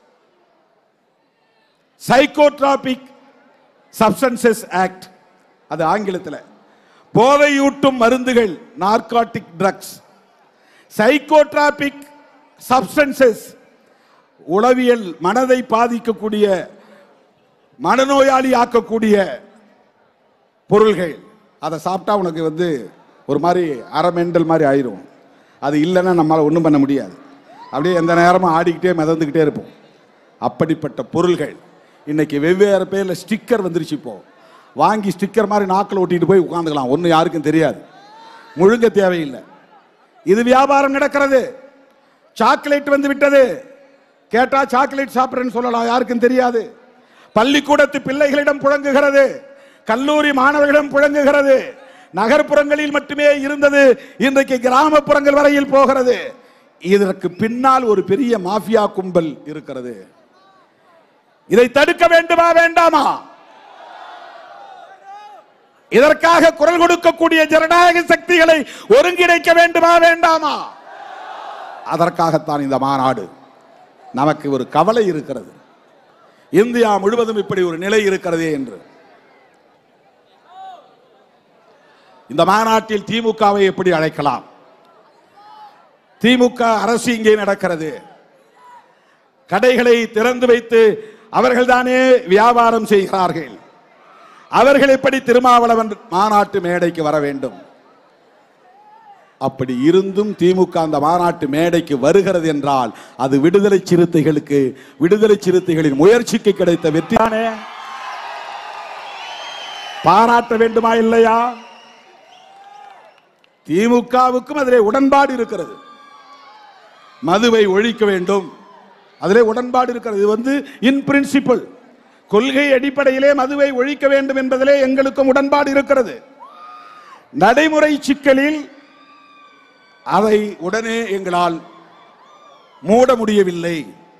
psychotropic substances act அது ஆங்கிலத்தில் போதையூட்டும் மருந்துகள் நார்காட்டிக் ட்ரக்ஸ் சைக்கோட்ராபிக் சப்ஸ்டன்சஸ் உளவியல் மனதை பாதிக்கக்கூடிய மனநோயாளி ஆக்கக்கூடிய பொருள்கள் அதை சாப்பிட்டா உனக்கு வந்து ஒரு மாதிரி அரை மெண்டல் மாதிரி ஆயிரும் அது இல்லைன்னா நம்மளால் ஒன்றும் பண்ண முடியாது அப்படியே எந்த நேரமும் ஆடிக்கிட்டே மிதந்துக்கிட்டே இருப்போம் அப்படிப்பட்ட பொருள்கள் இன்னைக்கு வெவ்வேறு பேரில் ஸ்டிக்கர் வந்துருச்சு இப்போ வாங்கி ஸ்டிக்கர் மாதிரி நாக்கில் ஒட்டிட்டு போய் உட்காந்துக்கலாம் ஒன்றும் யாருக்கும் தெரியாது முழுங்க தேவையில்லை இது வியாபாரம் நடக்கிறது சாக்லேட் வந்து விட்டது கேட்டா சாக்லேட் சாப்பிட்றேன்னு சொல்லலாம் யாருக்கும் தெரியாது பள்ளிக்கூடத்து பிள்ளைகளிடம் புழங்குகிறது கல்லூரி மாணவர்களிடம் புழங்குகிறது நகர்ப்புறங்களில் மட்டுமே இருந்தது இன்றைக்கு கிராமப்புறங்கள் வரையில் போகிறது இதற்கு பின்னால் ஒரு பெரிய மாஃபியா கும்பல் இருக்கிறது இதை தடுக்க வேண்டுமா வேண்டாமா இதற்காக குரல் கொடுக்கக்கூடிய ஜனநாயக சக்திகளை ஒருங்கிணைக்க வேண்டுமா வேண்டாமா அதற்காகத்தான் இந்த மாநாடு நமக்கு ஒரு கவலை இருக்கிறது இந்தியா முழுவதும் இப்படி ஒரு நிலை இருக்கிறதே என்று இந்த மாநாட்டில் திமுகவை எப்படி அழைக்கலாம் திமுக அரசு இங்கே நடக்கிறது கடைகளை திறந்து வைத்து அவர்கள்தானே வியாபாரம் செய்கிறார்கள் அவர்கள் எப்படி திருமாவளவன் மாநாட்டு மேடைக்கு வர வேண்டும் அப்படி இருந்தும் திமுக அந்த மாநாட்டு மேடைக்கு வருகிறது என்றால் அது விடுதலை சிறுத்தைகளுக்கு விடுதலை சிறுத்தைகளின் முயற்சிக்கு கிடைத்த வெற்றியானே பாராட்ட வேண்டுமா இல்லையா திமுகவுக்கும் அதிலே உடன்பாடு இருக்கிறது மதுவை ஒழிக்க வேண்டும் அதிலே உடன்பாடு இருக்கிறது இது வந்து இன் பிரின்சிபல் கொள்கை அடிப்படையிலே மதுவை ஒழிக்க வேண்டும் என்பதிலே எங்களுக்கும் உடன்பாடு இருக்கிறது நடைமுறை சிக்கலில் அதை உடனே எங்களால் மூட முடியவில்லை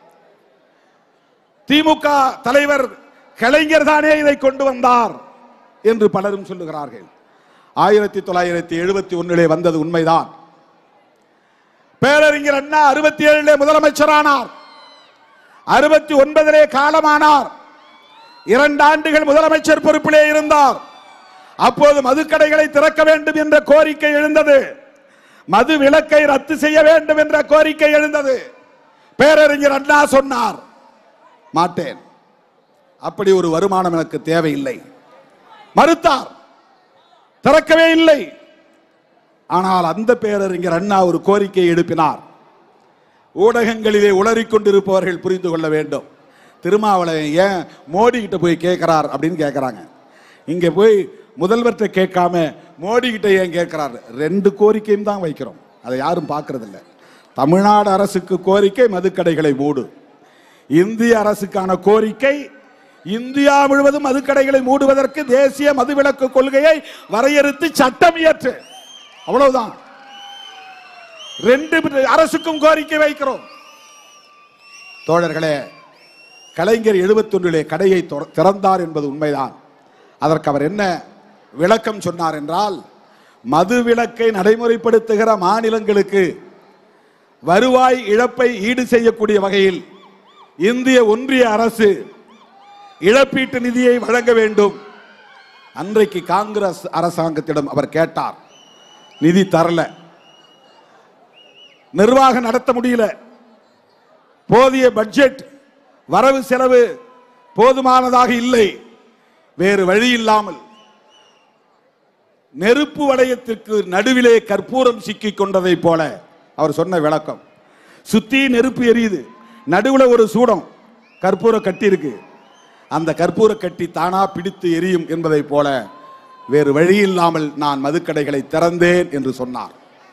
திமுக தலைவர் கலைஞர் தானே இதை கொண்டு வந்தார் என்று பலரும் சொல்லுகிறார்கள் ஆயிரத்தி தொள்ளாயிரத்தி எழுபத்தி ஒன்னிலே வந்தது உண்மைதான் பேரறிஞர் அண்ணா அறுபத்தி ஏழிலே முதலமைச்சரானார் அறுபத்தி ஒன்பதிலே காலமானார் இரண்டு ஆண்டுகள் முதலமைச்சர் பொறுப்பிலே இருந்தார் அப்போது மதுக்கடைகளை திறக்க வேண்டும் என்ற கோரிக்கை எழுந்தது மது விலக்கை ரத்து செய்ய வேண்டும் என்ற கோரிக்கை எழுந்தது பேரறிஞர் அண்ணா சொன்னார் மாட்டேன் அப்படி ஒரு வருமானம் எனக்கு தேவையில்லை மறுத்தார் திறக்கவே இல்லை ஆனால் அந்த பேரறிஞர் அண்ணா ஒரு கோரிக்கையை எழுப்பினார் ஊடகங்களிலே உளறிக் கொண்டிருப்பவர்கள் புரிந்து கொள்ள வேண்டும் திருமாவளவன் ஏன் மோடி கிட்ட போய் கேட்கிறார் அப்படின்னு கேட்கறாங்க இங்க போய் முதல்வர்கிட்ட கேட்காம மோடி கிட்ட ஏன் கேட்கிறார் ரெண்டு கோரிக்கையும் தான் வைக்கிறோம் அதை யாரும் பார்க்கறது இல்ல தமிழ்நாடு அரசுக்கு கோரிக்கை மதுக்கடைகளை மூடு இந்திய அரசுக்கான கோரிக்கை இந்தியா முழுவதும் மதுக்கடைகளை மூடுவதற்கு தேசிய மதுவிலக்கு கொள்கையை வரையறுத்து சட்டம் இயற்று அவ்வளவுதான் ரெண்டு அரசுக்கும் கோரிக்கை வைக்கிறோம் தோழர்களே கலைஞர் 71 கடையை தொற- திறந்தார் என்பது உண்மைதான் அதற்கு அவர் என்ன விளக்கம் சொன்னார் என்றால் மது விலக்கை நடைமுறைப்படுத்துகிற மாநிலங்களுக்கு வருவாய் இழப்பை ஈடு செய்யக்கூடிய வகையில் இந்திய ஒன்றிய அரசு இழப்பீட்டு நிதியை வழங்க வேண்டும் அன்றைக்கு காங்கிரஸ் அரசாங்கத்திடம் அவர் கேட்டார் நிதி தரல நிர்வாகம் நடத்த முடியல போதிய பட்ஜெட் வரவு செலவு போதுமானதாக இல்லை வேறு வழி இல்லாமல் நெருப்பு வளையத்திற்கு நடுவிலே கற்பூரம் சிக்கிக் கொண்டதை போல அவர் சொன்ன விளக்கம் சுத்தி நெருப்பு எரியுது நடுவுல ஒரு சூடம் கற்பூர கட்டி இருக்கு அந்த கற்பூர கட்டி தானா பிடித்து எரியும் என்பதை போல வேறு வழி இல்லாமல் நான் மதுக்கடைகளை திறந்தேன் என்று சொன்னார்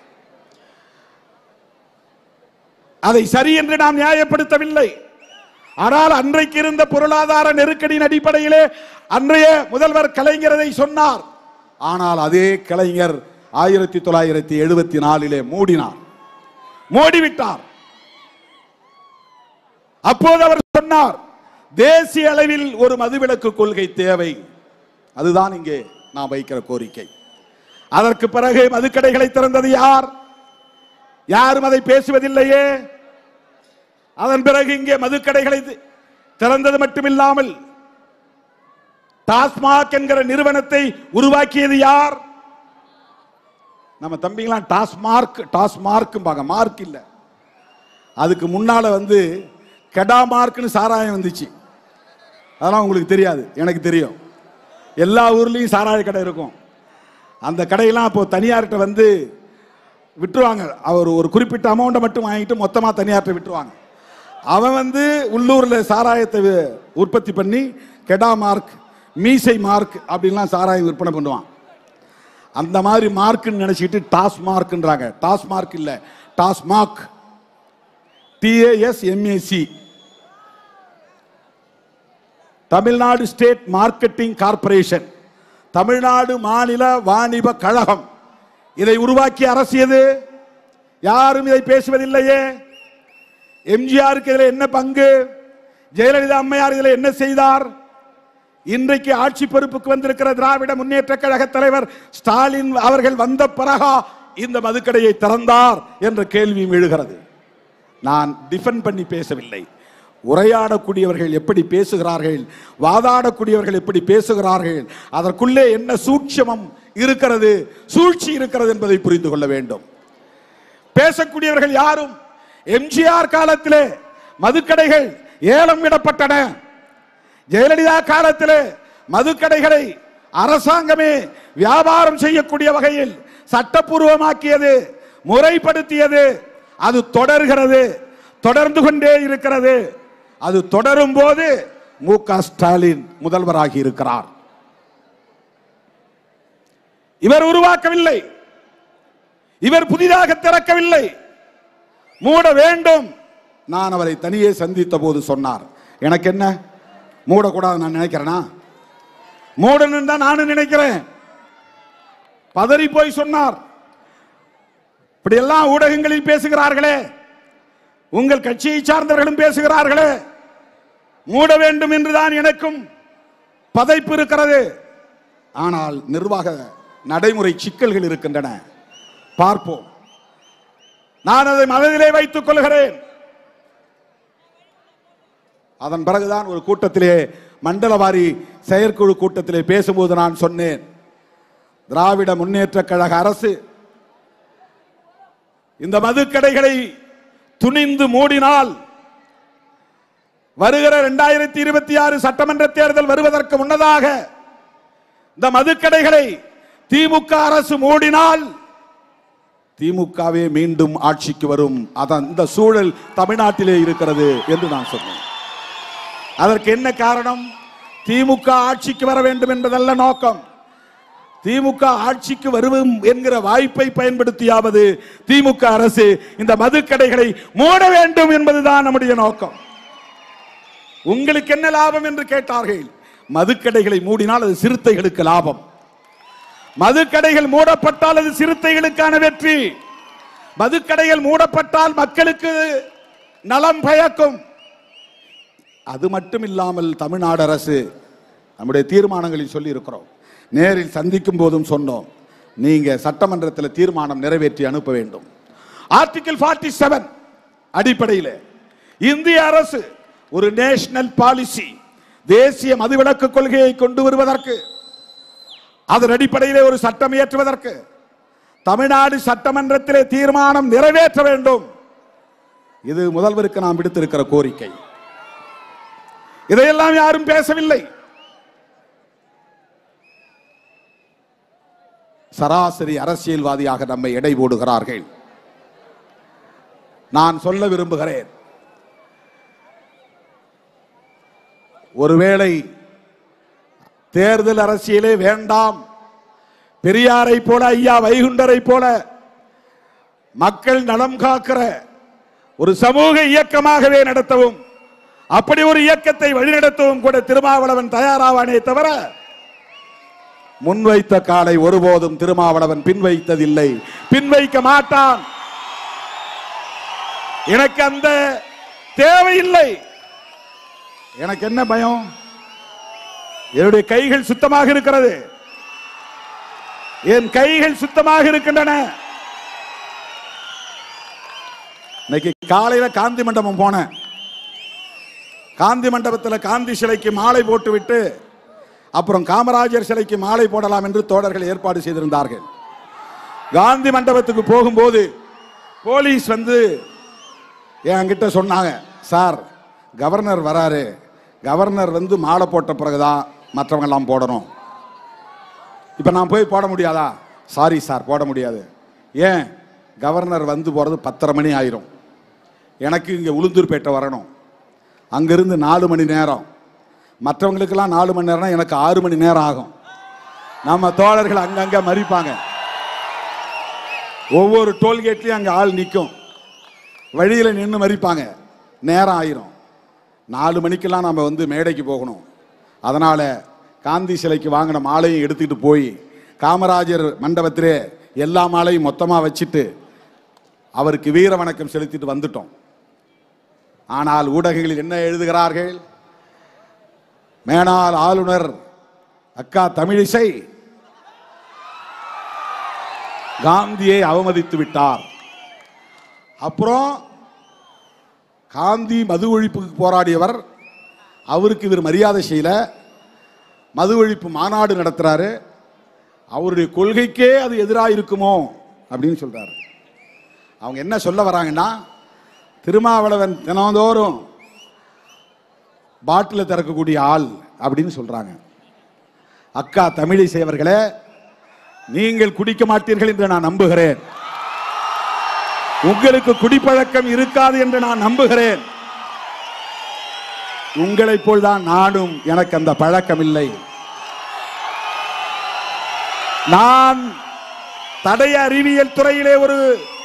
அதை சரி என்று நாம் நியாயப்படுத்தவில்லை ஆனால் அன்றைக்கு இருந்த பொருளாதார நெருக்கடியின் அடிப்படையிலே அன்றைய முதல்வர் கலைஞர் அதை சொன்னார் ஆனால் அதே கலைஞர் ஆயிரத்தி தொள்ளாயிரத்தி எழுபத்தி நாலிலே மூடினார் மூடிவிட்டார் அப்போது அவர் சொன்னார் தேசிய அளவில் ஒரு மதுவிலக்கு கொள்கை தேவை அதுதான் இங்கே நாம் வைக்கிற கோரிக்கை அதற்கு பிறகு மதுக்கடைகளை திறந்தது யார் யாரும் அதை பேசுவதில்லையே அதன் பிறகு இங்கே மதுக்கடைகளை தி- திறந்தது மட்டுமில்லாமல் டாஸ்மாக் என்கிற நிறுவனத்தை உருவாக்கியது யார் நம்ம தம்பிங்களாம் டாஸ்மார்க் டாஸ்மார்க் மார்க் இல்ல அதுக்கு முன்னால வந்து கெடா மார்க்னு சாராயம் வந்துச்சு அதெல்லாம் உங்களுக்கு தெரியாது எனக்கு தெரியும் எல்லா ஊர்லயும் சாராய கடை இருக்கும் அந்த கடையெல்லாம் இப்போ தனியார்கிட்ட வந்து விட்டுருவாங்க அவர் ஒரு குறிப்பிட்ட அமௌண்ட்டை மட்டும் வாங்கிட்டு மொத்தமாக தனியார்கிட்ட விட்டுருவாங்க அவன் வந்து உள்ளூர்ல சாராயத்தை வி- உற்பத்தி பண்ணி கெடா மார்க் மீசை மார்க் அப்படின்லாம் சாராயம் விற்பனை பண்ணுவான் அந்த மாதிரி மார்க்னு நினைச்சிட்டு டாஸ் மார்க்ன்றாங்க டாஸ் மார்க் இல்ல TAS mark TAS MAC Tamil Nadu state marketing corporation Tamil Nadu மாநில வாணிப கழகம் இதை உருவாக்கிய அரசு எது யாரும் இதை பேசுவதில்லையே எம்ஜிஆருக்கு இதுல என்ன பங்கு ஜெயலலிதா அம்மையார் இதுல என்ன செய்தார் இன்றைக்கு ஆட்சி பொறுப்புக்கு வந்திருக்கிற திராவிட முன்னேற்ற கழக தலைவர் ஸ்டாலின் அவர்கள் வந்த பிறகா இந்த மதுக்கடையை திறந்தார் என்ற கேள்வியும் எழுகிறது நான் டிஃபெண்ட் பண்ணி பேசவில்லை உரையாடக்கூடியவர்கள் எப்படி பேசுகிறார்கள் வாதாடக்கூடியவர்கள் எப்படி பேசுகிறார்கள் அதற்குள்ளே என்ன சூட்சமம் இருக்கிறது சூழ்ச்சி இருக்கிறது என்பதை புரிந்து கொள்ள வேண்டும் பேசக்கூடியவர்கள் யாரும் எம்ஜிஆர் காலத்திலே மதுக்கடைகள் ஏலம் விடப்பட்டன ஜெயலலிதா காலத்திலே மதுக்கடைகளை அரசாங்கமே வியாபாரம் செய்யக்கூடிய வகையில் சட்டப்பூர்வமாக்கியது முறைப்படுத்தியது அது தொடர்கிறது தொடர்ந்து கொண்டே இருக்கிறது அது தொடரும் போது மு க ஸ்டாலின் முதல்வராகி இருக்கிறார் இவர் உருவாக்கவில்லை இவர் புதிதாக திறக்கவில்லை மூட வேண்டும் நான் அவரை தனியே சந்தித்த போது சொன்னார் எனக்கு என்ன மூடக்கூடாது நான் நினைக்கிறேனா மூடணும் தான் நானும் நினைக்கிறேன் பதறி போய் சொன்னார் இப்படியெல்லாம் ஊடகங்களில் பேசுகிறார்களே உங்கள் கட்சியை சார்ந்தவர்களும் பேசுகிறார்களே மூட வேண்டும் என்றுதான் எனக்கும் பதைப்பு இருக்கிறது ஆனால் நிர்வாக நடைமுறை சிக்கல்கள் இருக்கின்றன பார்ப்போம் நான் அதை மனதிலே வைத்துக் கொள்கிறேன் அதன் பிறகுதான் ஒரு கூட்டத்திலே மண்டலவாரி செயற்குழு கூட்டத்திலே பேசும்போது நான் சொன்னேன் திராவிட முன்னேற்ற கழக அரசு இந்த மதுக்கடைகளை துணிந்து மூடினால் வருகிற இரண்டாயிரத்தி இருபத்தி ஆறு சட்டமன்ற தேர்தல் வருவதற்கு முன்னதாக இந்த மதுக்கடைகளை திமுக அரசு மூடினால் திமுகவே மீண்டும் ஆட்சிக்கு வரும் அதன் இந்த சூழல் தமிழ்நாட்டிலே இருக்கிறது என்று நான் சொன்னேன் அதற்கு என்ன காரணம் திமுக ஆட்சிக்கு வர வேண்டும் என்பதல்ல நோக்கம் திமுக ஆட்சிக்கு வருவோம் என்கிற வாய்ப்பை பயன்படுத்தியாவது திமுக அரசு இந்த மதுக்கடைகளை மூட வேண்டும் என்பதுதான் நம்முடைய நோக்கம் உங்களுக்கு என்ன லாபம் என்று கேட்டார்கள் மதுக்கடைகளை மூடினால் அது சிறுத்தைகளுக்கு லாபம் மதுக்கடைகள் மூடப்பட்டால் அது சிறுத்தைகளுக்கான வெற்றி மதுக்கடைகள் மூடப்பட்டால் மக்களுக்கு நலம் பயக்கும் அது மட்டும் இல்லாமல் தமிழ்நாடு அரசு நம்முடைய தீர்மானங்களில் சொல்லி இருக்கிறோம் நேரில் சந்திக்கும் போதும் சொன்னோம் நீங்க சட்டமன்றத்தில் தீர்மானம் நிறைவேற்றி அனுப்ப வேண்டும் ஆர்டிகிள் 47 செவன் அடிப்படையில் இந்திய அரசு ஒரு நேஷனல் பாலிசி தேசிய மதுவிலக்கு கொள்கையை கொண்டு வருவதற்கு அதன் அடிப்படையிலே ஒரு சட்டம் இயற்றுவதற்கு தமிழ்நாடு சட்டமன்றத்திலே தீர்மானம் நிறைவேற்ற வேண்டும் இது முதல்வருக்கு நாம் விடுத்திருக்கிற கோரிக்கை இதையெல்லாம் யாரும் பேசவில்லை சராசரி அரசியல்வாதியாக நம்மை எடை போடுகிறார்கள் நான் சொல்ல விரும்புகிறேன் ஒருவேளை தேர்தல் அரசியலே வேண்டாம் பெரியாரை போல ஐயா வைகுண்டரை போல மக்கள் நலம் காக்கிற ஒரு சமூக இயக்கமாகவே நடத்தவும் அப்படி ஒரு இயக்கத்தை வழிநடத்தவும் கூட திருமாவளவன் தயாராவானே தவிர முன்வைத்த காலை ஒருபோதும் திருமாவளவன் பின்வைத்ததில்லை பின்வைக்க மாட்டான் எனக்கு அந்த தேவையில்லை எனக்கு என்ன பயம் என்னுடைய கைகள் சுத்தமாக இருக்கிறது என் கைகள் சுத்தமாக இருக்கின்றன இன்னைக்கு காலையில காந்தி மண்டபம் போனேன் காந்தி மண்டபத்தில் காந்தி சிலைக்கு மாலை போட்டு விட்டு அப்புறம் காமராஜர் சிலைக்கு மாலை போடலாம் என்று தோழர்கள் ஏற்பாடு செய்திருந்தார்கள் காந்தி மண்டபத்துக்கு போகும்போது போலீஸ் வந்து என்கிட்ட சொன்னாங்க சார் கவர்னர் வராரு கவர்னர் வந்து மாலை போட்ட பிறகுதான் மற்றவங்க எல்லாம் போடணும் இப்போ நான் போய் போட முடியாதா சாரி சார் போட முடியாது ஏன் கவர்னர் வந்து போகிறது பத்தரை மணி ஆயிரும் எனக்கு இங்கே உளுந்தூர்பேட்டை வரணும் அங்கிருந்து நாலு மணி நேரம் மற்றவங்களுக்கெல்லாம் நாலு மணி நேரம்னா எனக்கு ஆறு மணி நேரம் ஆகும் நம்ம தோழர்கள் அங்கங்கே மறிப்பாங்க ஒவ்வொரு டோல்கேட்லையும் அங்கே ஆள் நிற்கும் வழியில் நின்று மறிப்பாங்க நேரம் ஆயிரும் நாலு மணிக்கெல்லாம் நம்ம வந்து மேடைக்கு போகணும் அதனால் காந்தி சிலைக்கு வாங்கின மாலையும் எடுத்துக்கிட்டு போய் காமராஜர் மண்டபத்திலே எல்லா மாலையும் மொத்தமாக வச்சுட்டு அவருக்கு வீர வணக்கம் செலுத்திட்டு வந்துட்டோம் ஆனால் ஊடகங்களில் என்ன எழுதுகிறார்கள் மேனாள் ஆளுநர் அக்கா தமிழிசை காந்தியை அவமதித்து விட்டார் அப்புறம் காந்தி மது ஒழிப்புக்கு போராடியவர் அவருக்கு இவர் மரியாதை செய்யல மது ஒழிப்பு மாநாடு நடத்துறாரு அவருடைய கொள்கைக்கே அது எதிராக இருக்குமோ அப்படின்னு சொல்றாரு அவங்க என்ன சொல்ல வராங்கன்னா திருமாவளவன் தினந்தோறும் பாட்டில் திறக்கக்கூடிய ஆள் அப்படின்னு சொல்றாங்க அக்கா தமிழிசை அவர்களே நீங்கள் குடிக்க மாட்டீர்கள் என்று நான் நம்புகிறேன் உங்களுக்கு குடிப்பழக்கம் இருக்காது என்று நான் நம்புகிறேன் உங்களைப் போல்தான் நானும் எனக்கு அந்த பழக்கம் இல்லை நான் தடய அறிவியல் துறையிலே ஒரு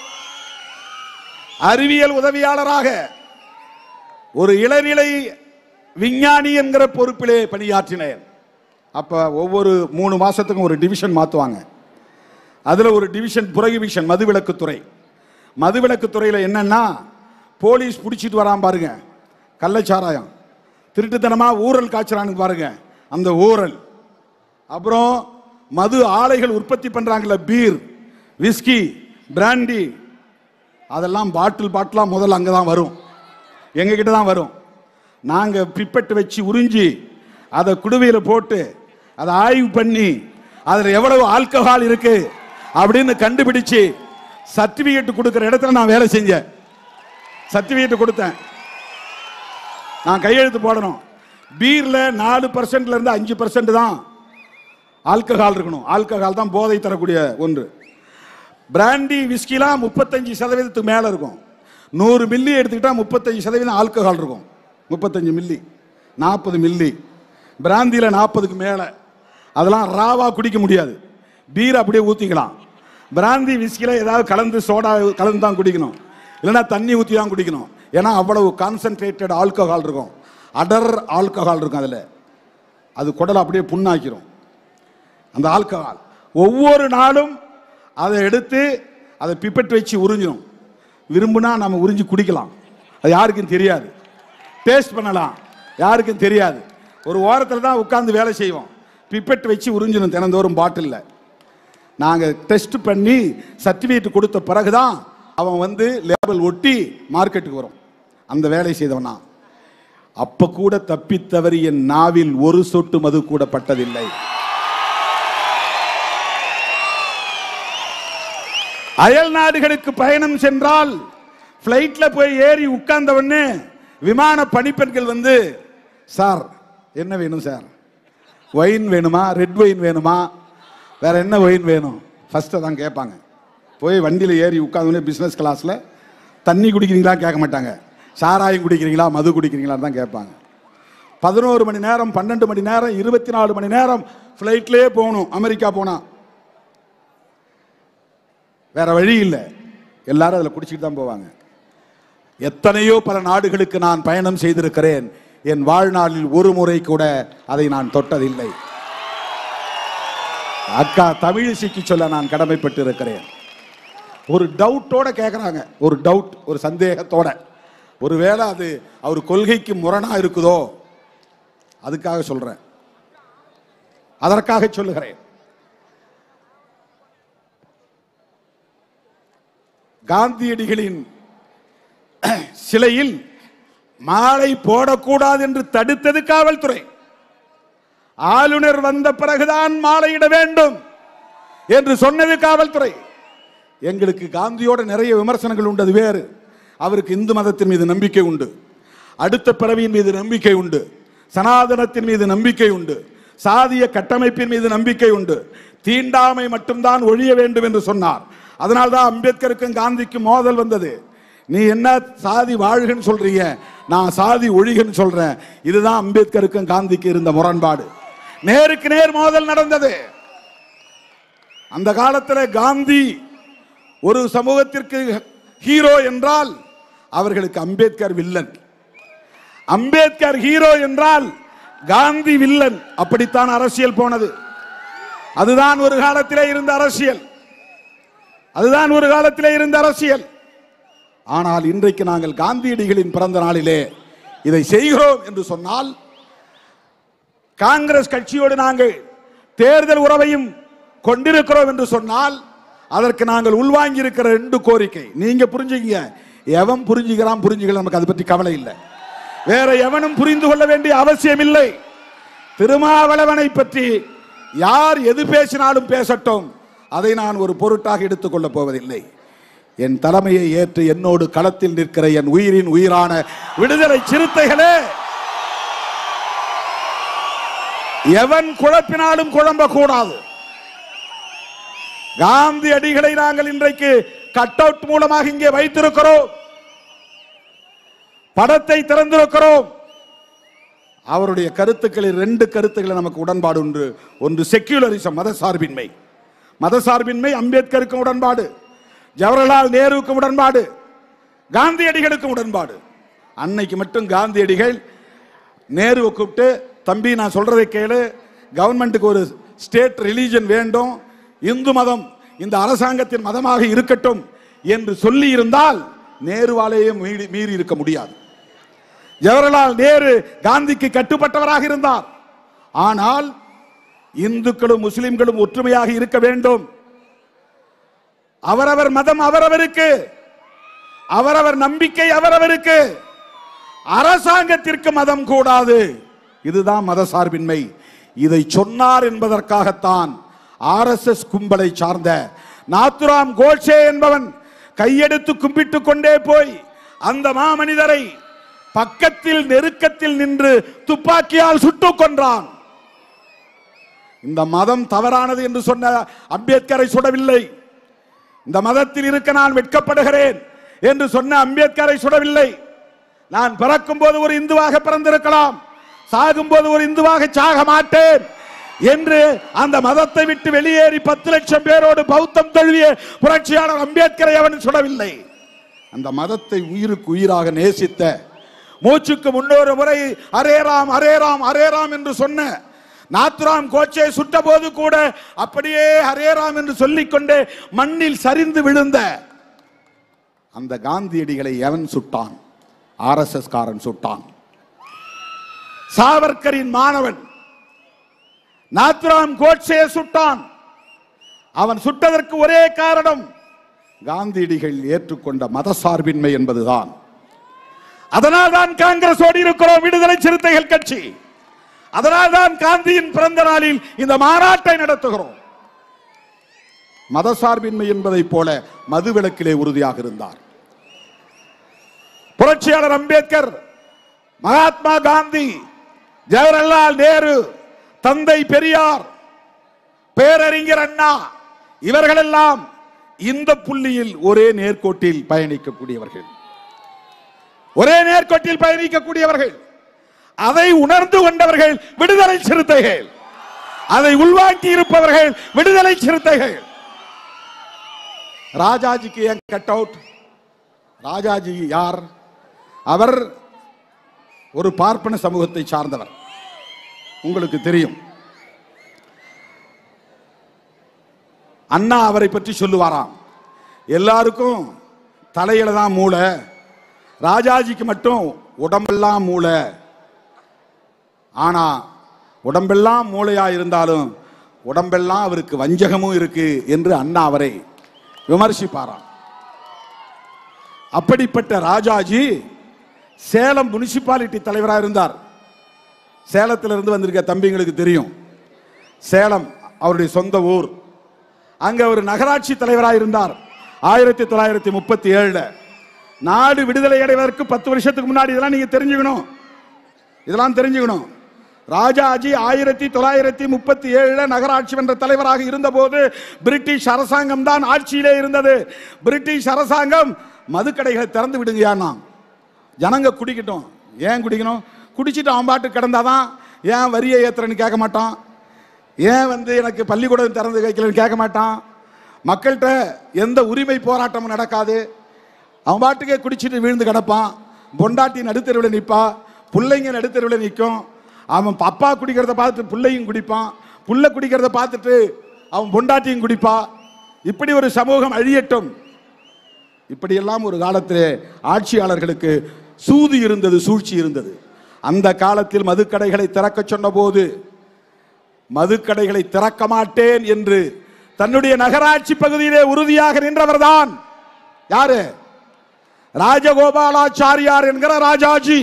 அறிவியல் உதவியாளராக ஒரு இளநிலை விஞ்ஞானி என்கிற பொறுப்பிலே பணியாற்றினேன் அப்ப ஒவ்வொரு மூணு மாசத்துக்கும் ஒரு டிவிஷன் மாத்துவாங்க அதுல ஒரு டிவிஷன் புறகிவிஷன் மதுவிலக்குத்துறை மதுவிலக்குத்துறையில் என்னன்னா போலீஸ் பிடிச்சிட்டு வரான் பாருங்க கள்ளச்சாராயம் திருட்டுத்தனமா ஊரல் காய்ச்சறான்னு பாருங்க அந்த ஊரல் அப்புறம் மது ஆலைகள் உற்பத்தி பண்றாங்கல்ல பீர் விஸ்கி பிராண்டி அதெல்லாம் பாட்டில் பாட்டிலா முதல்ல அங்கே தான் வரும் எங்ககிட்ட தான் வரும் நாங்கள் பிப்பெட்டு வச்சு உறிஞ்சி அதை குடுவையில் போட்டு அதை ஆய்வு பண்ணி அதில் எவ்வளவு ஆல்கஹால் இருக்கு அப்படின்னு கண்டுபிடிச்சு சர்டிபிகேட் கொடுக்குற இடத்துல நான் வேலை செஞ்சேன் சர்டிபிகேட் கொடுத்தேன் நான் கையெழுத்து போடணும் பீர்ல நாலு பர்சன்ட்ல இருந்து அஞ்சு பர்சன்ட் தான் ஆல்கஹால் இருக்கணும் ஆல்கஹால் தான் போதை தரக்கூடிய ஒன்று பிராண்டி விஸ்கிலாம் முப்பத்தஞ்சு சதவீதத்துக்கு மேலே இருக்கும் நூறு மில்லி எடுத்துக்கிட்டா முப்பத்தஞ்சு சதவீதம் ஆல்கஹால் இருக்கும் முப்பத்தஞ்சு மில்லி நாற்பது மில்லி பிராந்தியில் நாற்பதுக்கு மேலே அதெல்லாம் ராவா குடிக்க முடியாது பீர் அப்படியே ஊற்றிக்கலாம் பிராந்தி விஸ்கியில் ஏதாவது கலந்து சோடா கலந்து தான் குடிக்கணும் இல்லைன்னா தண்ணி ஊற்றி தான் குடிக்கணும் ஏன்னா அவ்வளவு கான்சென்ட்ரேட்டட் ஆல்கஹால் இருக்கும் அடர் ஆல்கஹால் இருக்கும் அதில் அது குடலை அப்படியே புண்ணாக்கிரும் அந்த ஆல்கஹால் ஒவ்வொரு நாளும் அதை எடுத்து அதை பிப்பெட் வச்சு உறிஞ்சணும் விரும்புனா நம்ம உறிஞ்சி குடிக்கலாம் அது யாருக்கும் தெரியாது டேஸ்ட் பண்ணலாம் யாருக்கும் தெரியாது ஒரு ஓரத்தில் தான் உட்கார்ந்து வேலை செய்வோம் பிப்பெட் வச்சு உறிஞ்சணும் தினந்தோறும் பாட்டிலில் நாங்கள் டெஸ்ட் பண்ணி சர்டிஃபிகேட் கொடுத்த பிறகு தான் அவன் வந்து லேபிள் ஒட்டி மார்க்கெட்டுக்கு வரும் அந்த வேலை செய்தவனா அப்ப கூட தப்பித்தவறி என் நாவில் ஒரு சொட்டு மது கூட பட்டதில்லை அயல் நாடுகளுக்கு பயணம் சென்றால் பிளைட்ல போய் ஏறி உட்கார்ந்தவொடனே விமான பணிப்பெண்கள் வந்து சார் என்ன வேணும் சார் ஒயின் வேணுமா ரெட் ஒயின் வேணுமா வேற என்ன ஒயின் வேணும் ஃபர்ஸ்ட் தான் கேட்பாங்க போய் வண்டியில் ஏறி உட்காந்து பிஸ்னஸ் கிளாஸில் தண்ணி குடிக்கிறீங்களா கேட்க மாட்டாங்க சாராயம் குடிக்கிறீங்களா மது குடிக்கிறீங்களா தான் கேட்பாங்க பதினோரு மணி நேரம் பன்னெண்டு மணி நேரம் இருபத்தி நாலு மணி நேரம் ஃப்ளைட்லேயே போகணும் அமெரிக்கா போனா வேற வழி இல்லை எல்லாரும் அதில் குடிச்சிட்டு தான் போவாங்க எத்தனையோ பல நாடுகளுக்கு நான் பயணம் செய்திருக்கிறேன் என் வாழ்நாளில் ஒரு முறை கூட அதை நான் தொட்டதில்லை அக்கா தமிழிசைக்கு சொல்ல நான் கடமைப்பட்டு இருக்கிறேன் ஒரு டவுட்டோட கேட்குறாங்க ஒரு டவுட் ஒரு சந்தேகத்தோட ஒருவேளை அது அவர் கொள்கைக்கு முரணா இருக்குதோ அதுக்காக சொல்றேன் அதற்காக சொல்லுகிறேன் காந்தியடிகளின் சிலையில் மாலை போடக்கூடாது என்று தடுத்தது காவல்துறை ஆளுநர் வந்த பிறகுதான் மாலையிட வேண்டும் என்று சொன்னது காவல்துறை எங்களுக்கு காந்தியோட நிறைய விமர்சனங்கள் உண்டு அது வேறு அவருக்கு இந்து மதத்தின் மீது நம்பிக்கை உண்டு அடுத்த பிறவியின் மீது நம்பிக்கை உண்டு சனாதனத்தின் மீது நம்பிக்கை உண்டு சாதிய கட்டமைப்பின் மீது நம்பிக்கை உண்டு தீண்டாமை மட்டும்தான் ஒழிய வேண்டும் என்று சொன்னார் அதனால்தான் அம்பேத்கருக்கும் காந்திக்கும் மோதல் வந்தது நீ என்ன சாதி வாழ்கன்னு சொல்றீங்க நான் சாதி ஒழிகன்னு சொல்றேன் இதுதான் அம்பேத்கருக்கும் காந்திக்கு இருந்த முரண்பாடு நேருக்கு நேர் மோதல் நடந்தது அந்த காலத்தில் காந்தி ஒரு சமூகத்திற்கு ஹீரோ என்றால் அவர்களுக்கு அம்பேத்கர் வில்லன் அம்பேத்கர் ஹீரோ என்றால் காந்தி வில்லன் அப்படித்தான் அரசியல் போனது அதுதான் ஒரு காலத்திலே இருந்த அரசியல் அதுதான் ஒரு காலத்திலே இருந்த அரசியல் ஆனால் இன்றைக்கு நாங்கள் காந்தியடிகளின் பிறந்த நாளிலே இதை செய்கிறோம் என்று சொன்னால் காங்கிரஸ் கட்சியோடு நாங்கள் தேர்தல் உறவையும் கொண்டிருக்கிறோம் என்று சொன்னால் அதற்கு நாங்கள் உள்வாங்கி இருக்கிற ரெண்டு கோரிக்கை நீங்க புரிஞ்சுக்கங்க எவன் புரிஞ்சுக்கிறான் புரிஞ்சுக்கலாம் நமக்கு அதை பற்றி கவலை இல்லை வேற எவனும் புரிந்து கொள்ள வேண்டிய அவசியம் இல்லை திருமாவளவனை பற்றி யார் எது பேசினாலும் பேசட்டும் அதை நான் ஒரு பொருட்டாக எடுத்துக்கொள்ளப் போவதில்லை என் தலைமையை ஏற்று என்னோடு களத்தில் நிற்கிற என் உயிரின் உயிரான விடுதலை சிறுத்தைகளே எவன் குழப்பினாலும் குழம்பக்கூடாது காந்தி அடிகளை நாங்கள் இன்றைக்கு கட் அவுட் மூலமாக இங்கே வைத்திருக்கிறோம் படத்தை திறந்திருக்கிறோம் அவருடைய கருத்துக்களில் ரெண்டு கருத்துக்களை நமக்கு உடன்பாடு உண்டு ஒன்று செக்யூலரிசம் மதசார்பின்மை மதசார்பின்மை அம்பேத்கருக்கும் உடன்பாடு ஜவஹர்லால் நேருவுக்கும் உடன்பாடு காந்தியடிகளுக்கும் உடன்பாடு அன்னைக்கு மட்டும் காந்தியடிகள் நேருவை கூப்பிட்டு தம்பி நான் சொல்றதை கேளு கவர்மெண்ட்டுக்கு ஒரு ஸ்டேட் ரிலீஜன் வேண்டும் இந்து மதம் இந்த அரசாங்கத்தின் மதமாக இருக்கட்டும் என்று சொல்லி இருந்தால் நேருவாலேயே மீறி மீறி இருக்க முடியாது ஜவஹர்லால் நேரு காந்திக்கு கட்டுப்பட்டவராக இருந்தார் ஆனால் இந்துக்களும் முஸ்லிம்களும் ஒற்றுமையாக இருக்க வேண்டும் அவரவர் மதம் அவரவருக்கு அவரவர் நம்பிக்கை அவரவருக்கு அரசாங்கத்திற்கு மதம் கூடாது இதுதான் மதசார்பின்மை இதை சொன்னார் என்பதற்காகத்தான் ஆர்எஸ்எஸ் கும்பலை சார்ந்த நாத்துராம் கோட்சே என்பவன் கையெடுத்து கும்பிட்டு கொண்டே போய் அந்த மாமனிதரை பக்கத்தில் நெருக்கத்தில் நின்று துப்பாக்கியால் சுட்டுக் கொன்றான் இந்த மதம் தவறானது என்று சொன்ன அம்பேத்கரை சுடவில்லை இந்த மதத்தில் இருக்க நான் வெட்கப்படுகிறேன் என்று சொன்ன அம்பேத்கரை சுடவில்லை நான் பிறக்கும் போது ஒரு இந்துவாக பிறந்திருக்கலாம் சாகும் போது ஒரு இந்துவாக சாக மாட்டேன் என்று அந்த மதத்தை விட்டு வெளியேறி பத்து லட்சம் பேரோடு பௌத்தம் தழுவிய புரட்சியாளர் அம்பேத்கரை அவன் சுடவில்லை அந்த மதத்தை உயிருக்கு உயிராக நேசித்த மூச்சுக்கு முன்னொரு முறை அரேராம் அரேராம் அரேராம் என்று சொன்ன நாத்துராம் கோச்சை சுட்ட போது கூட அப்படியே ஹரேராம் என்று சொல்லிக்கொண்டே மண்ணில் சரிந்து விழுந்த அந்த காந்தியடிகளை எவன் சுட்டான் ஆர்எஸ்எஸ் காரன் சுட்டான் சாவர்கரின் மாணவன் நாத்துராம் கோட்சே சுட்டான் அவன் சுட்டதற்கு ஒரே காரணம் காந்தியடிகள் ஏற்றுக்கொண்ட மதசார்பின்மை என்பதுதான் அதனால் தான் காங்கிரஸ் ஓடி இருக்கிறோம் விடுதலை சிறுத்தைகள் கட்சி அதனால் தான் காந்தியின் பிறந்த நாளில் இந்த மாநாட்டை நடத்துகிறோம் மதசார்பின்மை என்பதைப் போல மதுவிலக்கிலே உறுதியாக இருந்தார் புரட்சியாளர் அம்பேத்கர் மகாத்மா காந்தி ஜவஹர்லால் நேரு தந்தை பெரியார் பேரறிஞர் அண்ணா இவர்களெல்லாம் இந்த புள்ளியில் ஒரே நேர்கோட்டில் பயணிக்கக்கூடியவர்கள் ஒரே நேர்கோட்டில் பயணிக்கக்கூடியவர்கள் அதை உணர்ந்து கொண்டவர்கள் விடுதலை சிறுத்தைகள் அதை உள்வாங்கி இருப்பவர்கள் விடுதலை சிறுத்தைகள் ராஜாஜிக்கு ஏன் கட் அவுட் ராஜாஜி யார் அவர் ஒரு பார்ப்பன சமூகத்தை சார்ந்தவர் உங்களுக்கு தெரியும் அண்ணா அவரை பற்றி சொல்லுவாராம் எல்லாருக்கும் தலையில தான் மூளை ராஜாஜிக்கு மட்டும் உடம்பெல்லாம் மூளை ஆனா உடம்பெல்லாம் மூளையா இருந்தாலும் உடம்பெல்லாம் அவருக்கு வஞ்சகமும் இருக்கு என்று அண்ணா அவரை விமர்சிப்பாராம் அப்படிப்பட்ட ராஜாஜி சேலம் முனிசிபாலிட்டி தலைவராக இருந்தார் சேலத்திலிருந்து வந்திருக்க தம்பிங்களுக்கு தெரியும் சேலம் அவருடைய சொந்த ஊர் அங்க ஒரு நகராட்சி தலைவராக இருந்தார் ஆயிரத்தி தொள்ளாயிரத்தி முப்பத்தி ஏழுல நாடு விடுதலை அடைவதற்கு பத்து வருஷத்துக்கு முன்னாடி இதெல்லாம் நீங்க தெரிஞ்சுக்கணும் இதெல்லாம் தெரிஞ்சுக்கணும் ராஜாஜி ஆயிரத்தி தொள்ளாயிரத்தி முப்பத்தி ஏழுல நகராட்சி மன்ற தலைவராக இருந்தபோது பிரிட்டிஷ் அரசாங்கம் தான் ஆட்சியிலே இருந்தது பிரிட்டிஷ் அரசாங்கம் மதுக்கடைகளை திறந்து விடுங்கயான்னா ஜனங்க குடிக்கட்டும் ஏன் குடிக்கணும் குடிச்சிட்டு அவன் பாட்டு கிடந்தாதான் ஏன் வரியை ஏத்துறன்னு கேட்க மாட்டான் ஏன் வந்து எனக்கு பள்ளிக்கூடம் திறந்து வைக்கலன்னு கேட்க மாட்டான் மக்கள்கிட்ட எந்த உரிமை போராட்டமும் நடக்காது அவன் பாட்டுக்கே குடிச்சிட்டு விழுந்து கிடப்பான் பொண்டாட்டி நடுத்தெருவில் நிற்பா பிள்ளைங்க நடுத்தெருவில் நிற்கும் அவன் அப்பா குடிக்கிறத பார்த்துட்டு பிள்ளையும் குடிப்பான் புள்ள குடிக்கிறத பார்த்துட்டு அவன் பொண்டாட்டியும் குடிப்பா இப்படி ஒரு சமூகம் அழியட்டும் இப்படியெல்லாம் ஒரு காலத்திலே ஆட்சியாளர்களுக்கு சூது இருந்தது சூழ்ச்சி இருந்தது அந்த காலத்தில் மதுக்கடைகளை திறக்க சொன்னபோது மதுக்கடைகளை திறக்க மாட்டேன் என்று தன்னுடைய நகராட்சி பகுதியிலே உறுதியாக நின்றவர்தான் யாரு ராஜகோபாலாச்சாரியார் என்கிற ராஜாஜி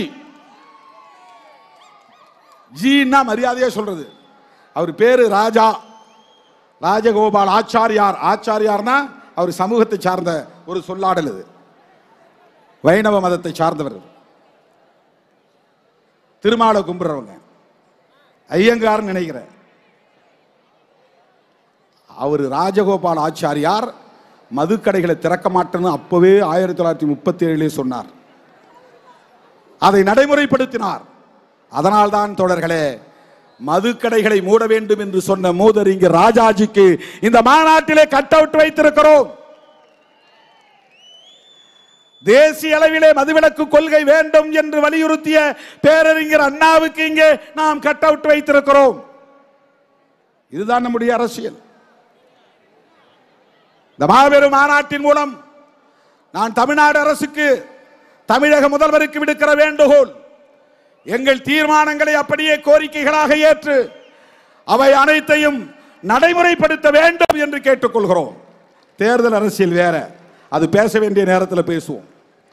ஜீன்னா மரியாதையா சொல்றது அவர் பேரு ராஜா ராஜகோபால் ஆச்சாரியார் ஆச்சாரியார்னா அவர் சமூகத்தை சார்ந்த ஒரு சொல்லாடல் இது வைணவ மதத்தை சார்ந்தவர் திருமாலை கும்பிடுறவங்க ஐயங்கார்னு நினைக்கிறேன் அவர் ராஜகோபால் ஆச்சாரியார் மதுக்கடைகளை திறக்க மாட்டேன்னு அப்பவே ஆயிரத்தி தொள்ளாயிரத்தி முப்பத்தி ஏழிலே சொன்னார் அதை நடைமுறைப்படுத்தினார் அதனால்தான் தோழர்களே மதுக்கடைகளை மூட வேண்டும் என்று சொன்ன மூதறிஞர் ராஜாஜிக்கு இந்த மாநாட்டிலே கட் அவுட் வைத்திருக்கிறோம் தேசிய அளவிலே மதுவிலக்கு கொள்கை வேண்டும் என்று வலியுறுத்திய பேரறிஞர் அண்ணாவுக்கு இங்கே நாம் கட் அவுட் வைத்திருக்கிறோம் இதுதான் நம்முடைய அரசியல் இந்த மாபெரும் மாநாட்டின் மூலம் நான் தமிழ்நாடு அரசுக்கு தமிழக முதல்வருக்கு விடுக்கிற வேண்டுகோள் எங்கள் தீர்மானங்களை அப்படியே கோரிக்கைகளாக ஏற்று அவை அனைத்தையும் நடைமுறைப்படுத்த வேண்டும் என்று கேட்டுக்கொள்கிறோம் தேர்தல் அரசியல் வேற அது பேச வேண்டிய நேரத்தில் பேசுவோம்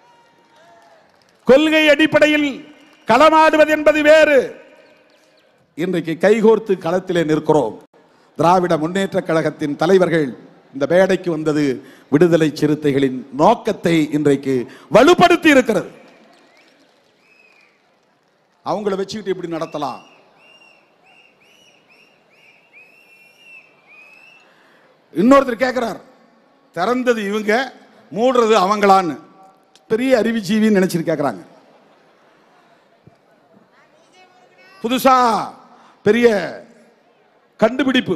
கொள்கை அடிப்படையில் களமாடுவது என்பது வேறு இன்றைக்கு கைகோர்த்து களத்திலே நிற்கிறோம் திராவிட முன்னேற்ற கழகத்தின் தலைவர்கள் இந்த மேடைக்கு வந்தது விடுதலை சிறுத்தைகளின் நோக்கத்தை இன்றைக்கு வலுப்படுத்தி இருக்கிறது அவங்கள வச்சுக்கிட்டு எப்படி நடத்தலாம் இன்னொருத்தர் கேட்கிறார் திறந்தது இவங்க மூடுறது அவங்களான்னு பெரிய அறிவுஜீவின்னு நினைச்சிட்டு கேட்குறாங்க புதுசா பெரிய கண்டுபிடிப்பு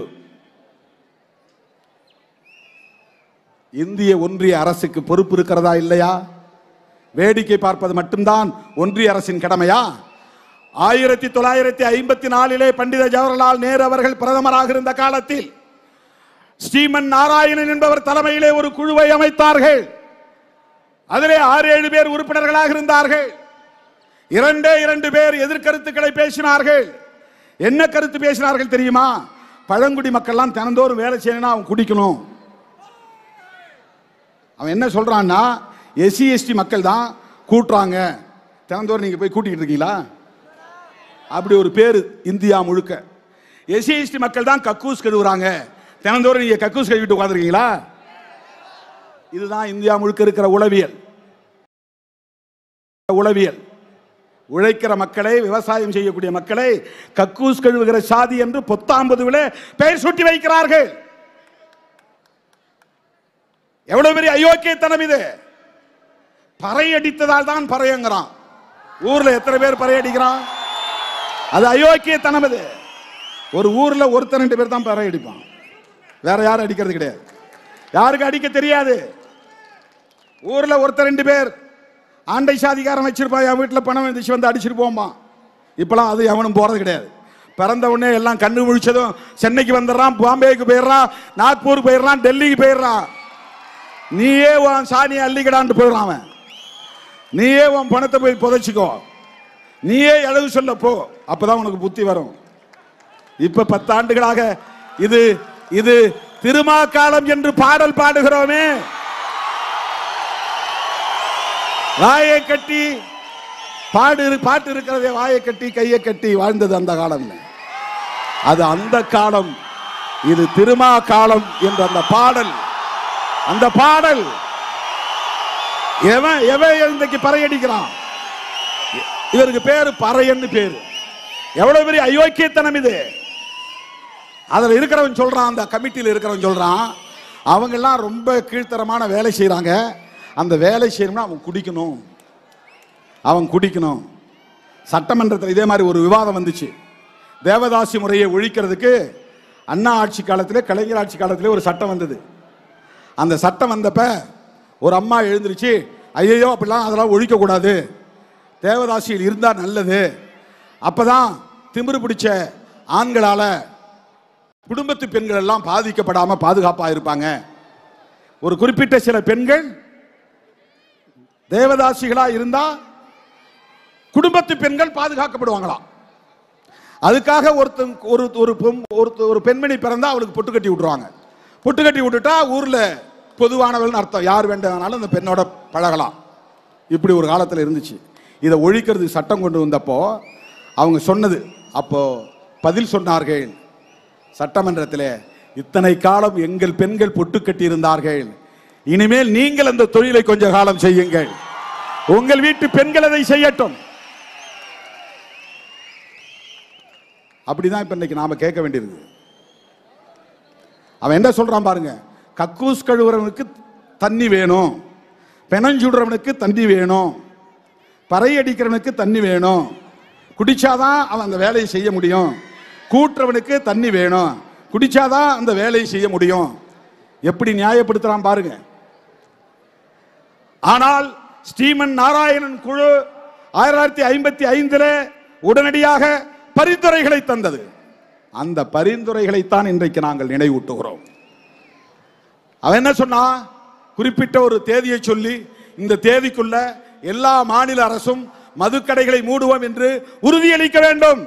இந்திய ஒன்றிய அரசுக்கு பொறுப்பு இருக்கிறதா இல்லையா வேடிக்கை பார்ப்பது மட்டும்தான் ஒன்றிய அரசின் கடமையா ஆயிரத்தி தொள்ளாயிரத்தி ஐம்பத்தி நாலிலே பண்டித ஜவஹர்லால் நேரு அவர்கள் பிரதமராக இருந்த காலத்தில் ஸ்ரீமன் நாராயணன் என்பவர் தலைமையிலே ஒரு குழுவை அமைத்தார்கள் அதிலே ஆறு ஏழு பேர் உறுப்பினர்களாக இருந்தார்கள் இரண்டே இரண்டு பேர் எதிர்கருத்துக்களை பேசினார்கள் என்ன கருத்து பேசினார்கள் தெரியுமா பழங்குடி மக்கள்லாம் தினந்தோறும் வேலை செய்யணும்னா அவன் குடிக்கணும் அவன் என்ன சொல்றான்னா எஸ்சி எஸ்டி மக்கள் தான் கூட்டுறாங்க தினந்தோறும் நீங்க போய் கூட்டிக்கிட்டு இருக்கீங்களா அப்படி ஒரு பேர் இந்தியா முழுக்க எஸ்சி எஸ்டி மக்கள் தான் கக்கூஸ் கழுவுறாங்க தினந்தோறும் நீங்க கக்கூஸ் கழுவிட்டு உட்காந்துருக்கீங்களா இதுதான் இந்தியா முழுக்க இருக்கிற உளவியல் உளவியல் உழைக்கிற மக்களை விவசாயம் செய்யக்கூடிய மக்களை கக்கூஸ் கழுவுகிற சாதி என்று பொத்தாம்பதுவிலே பெயர் சூட்டி வைக்கிறார்கள் எவ்வளவு பெரிய அயோக்கியத்தனம் இது பறை அடித்ததால் தான் பறையங்கிறான் ஊர்ல எத்தனை பேர் பறை அடிக்கிறான் அது அயோக்கியத்தனம் இது ஒரு ஊர்ல ஒருத்தர் ரெண்டு பேர் தான் பறை அடிப்பான் வேற யாரும் அடிக்கிறது கிடையாது யாருக்கு அடிக்க தெரியாது ஊர்ல ஒருத்தர் ரெண்டு பேர் ஆண்டை சாதிகாரன் வச்சிருப்பான் என் வீட்டில் பணம் வந்துச்சு வந்து அடிச்சிட்டு போம்பான் இப்பெல்லாம் அது எவனும் போறது கிடையாது பிறந்த உடனே எல்லாம் கண்ணு முழிச்சதும் சென்னைக்கு வந்துடுறான் பாம்பேக்கு போயிடுறான் நாக்பூர் போயிடுறான் டெல்லிக்கு போயிடுறான் நீயே உன் சாணியை அள்ளிக்கடான்ட்டு போயிடுறான் அவன் நீயே உன் பணத்தை போய் புதைச்சிக்கோ நீயே எழுது சொல்ல போ அப்பதான் உனக்கு புத்தி வரும் இப்ப பத்தாண்டுகளாக இது இது திருமாக்காலம் என்று பாடல் பாடுகிறோமே வாயை கட்டி பாடு இரு- பாட்டு இருக்கிறதே வாயை கட்டி கையை கட்டி வாழ்ந்தது அந்த காலம் அது அந்த காலம் இது திருமா காலம் என்ற அந்த பாடல் அந்த பாடல் எவன் எவன் இன்றைக்கு பறையடிக்கிறான் இவருக்கு பேரு பறையன்னு பேரு எவ்வளவு பெரிய அயோக்கியத்தனம் இது அதுல இருக்கிறவன் சொல்றான் அந்த கமிட்டியில் இருக்கிறவன் சொல்றான் அவங்க எல்லாம் ரொம்ப கீழ்த்தரமான வேலை செய்றாங்க அந்த வேலை செய்யணும்னா அவன் குடிக்கணும் அவன் குடிக்கணும் சட்டமன்றத்தில் இதே மாதிரி ஒரு விவாதம் வந்துச்சு தேவதாசி முறையை ஒழிக்கிறதுக்கு அண்ணா ஆட்சி காலத்திலே கலைஞர் ஆட்சி காலத்திலே ஒரு சட்டம் வந்தது அந்த சட்டம் வந்தப்ப ஒரு அம்மா எழுந்திருச்சு ஐயோ அப்படிலாம் அதெல்லாம் ஒழிக்கக்கூடாது தேவதாசியில் இருந்தால் நல்லது அப்பதான் திமிரு பிடிச்ச ஆண்களால குடும்பத்து பெண்கள் எல்லாம் பாதிக்கப்படாம பாதுகாப்பா இருப்பாங்க ஒரு குறிப்பிட்ட சில பெண்கள் தேவதாசிகளா இருந்தா குடும்பத்து பெண்கள் பாதுகாக்கப்படுவாங்களாம் அதுக்காக ஒருத்தன் ஒரு ஒரு பெண்- ஒருத்த- ஒரு பெண்மணி பிறந்தா அவளுக்கு பொட்டு கட்டி விட்டுருவாங்க பொட்டு கட்டி விட்டுட்டா ஊர்ல பொதுவானவள்னு அர்த்தம் யார் வேண்டானாலும் அந்த பெண்ணோட பழகலாம் இப்படி ஒரு காலத்தில் இருந்துச்சு இதை ஒழிக்கிறது சட்டம் கொண்டு வந்தப்போ அவங்க சொன்னது அப்போ பதில் சொன்னார்கள் சட்டமன்றத்தில் இத்தனை காலம் எங்கள் பெண்கள் பொட்டு கட்டியிருந்தார்கள் இனிமேல் நீங்கள் அந்த தொழிலை கொஞ்ச காலம் செய்யுங்கள் உங்கள் வீட்டு பெண்கள் அதை செய்யட்டும் அப்படிதான் இப்ப இன்னைக்கு நாம கேட்க வேண்டியிருக்கு அவன் என்ன சொல்றான் பாருங்க கக்கூஸ் கழுவுறவனுக்கு தண்ணி வேணும் பெனஞ்சுடுறவனுக்கு தண்ணி வேணும் பறை அடிக்கிறவனுக்கு தண்ணி வேணும் குடிச்சாதான் அவன் அந்த வேலையை செய்ய முடியும் கூட்டுறவனுக்கு தண்ணி வேணும் குடிச்சாதான் அந்த வேலையை செய்ய முடியும் எப்படி நியாயப்படுத்துறான் பாருங்க ஆனால் ஸ்ரீமன் நாராயணன் குழு ஆயிரத்தி தொள்ளாயிரத்தி ஐம்பத்தி ஐந்துல உடனடியாக பரிந்துரைகளை தந்தது அந்த பரிந்துரைகளைத்தான் இன்றைக்கு நாங்கள் நினைவூட்டுகிறோம் அவன் என்ன சொன்னா குறிப்பிட்ட ஒரு தேதியை சொல்லி இந்த தேதிக்குள்ள எல்லா மாநில அரசும் மதுக்கடைகளை மூடுவோம் என்று உறுதியளிக்க வேண்டும்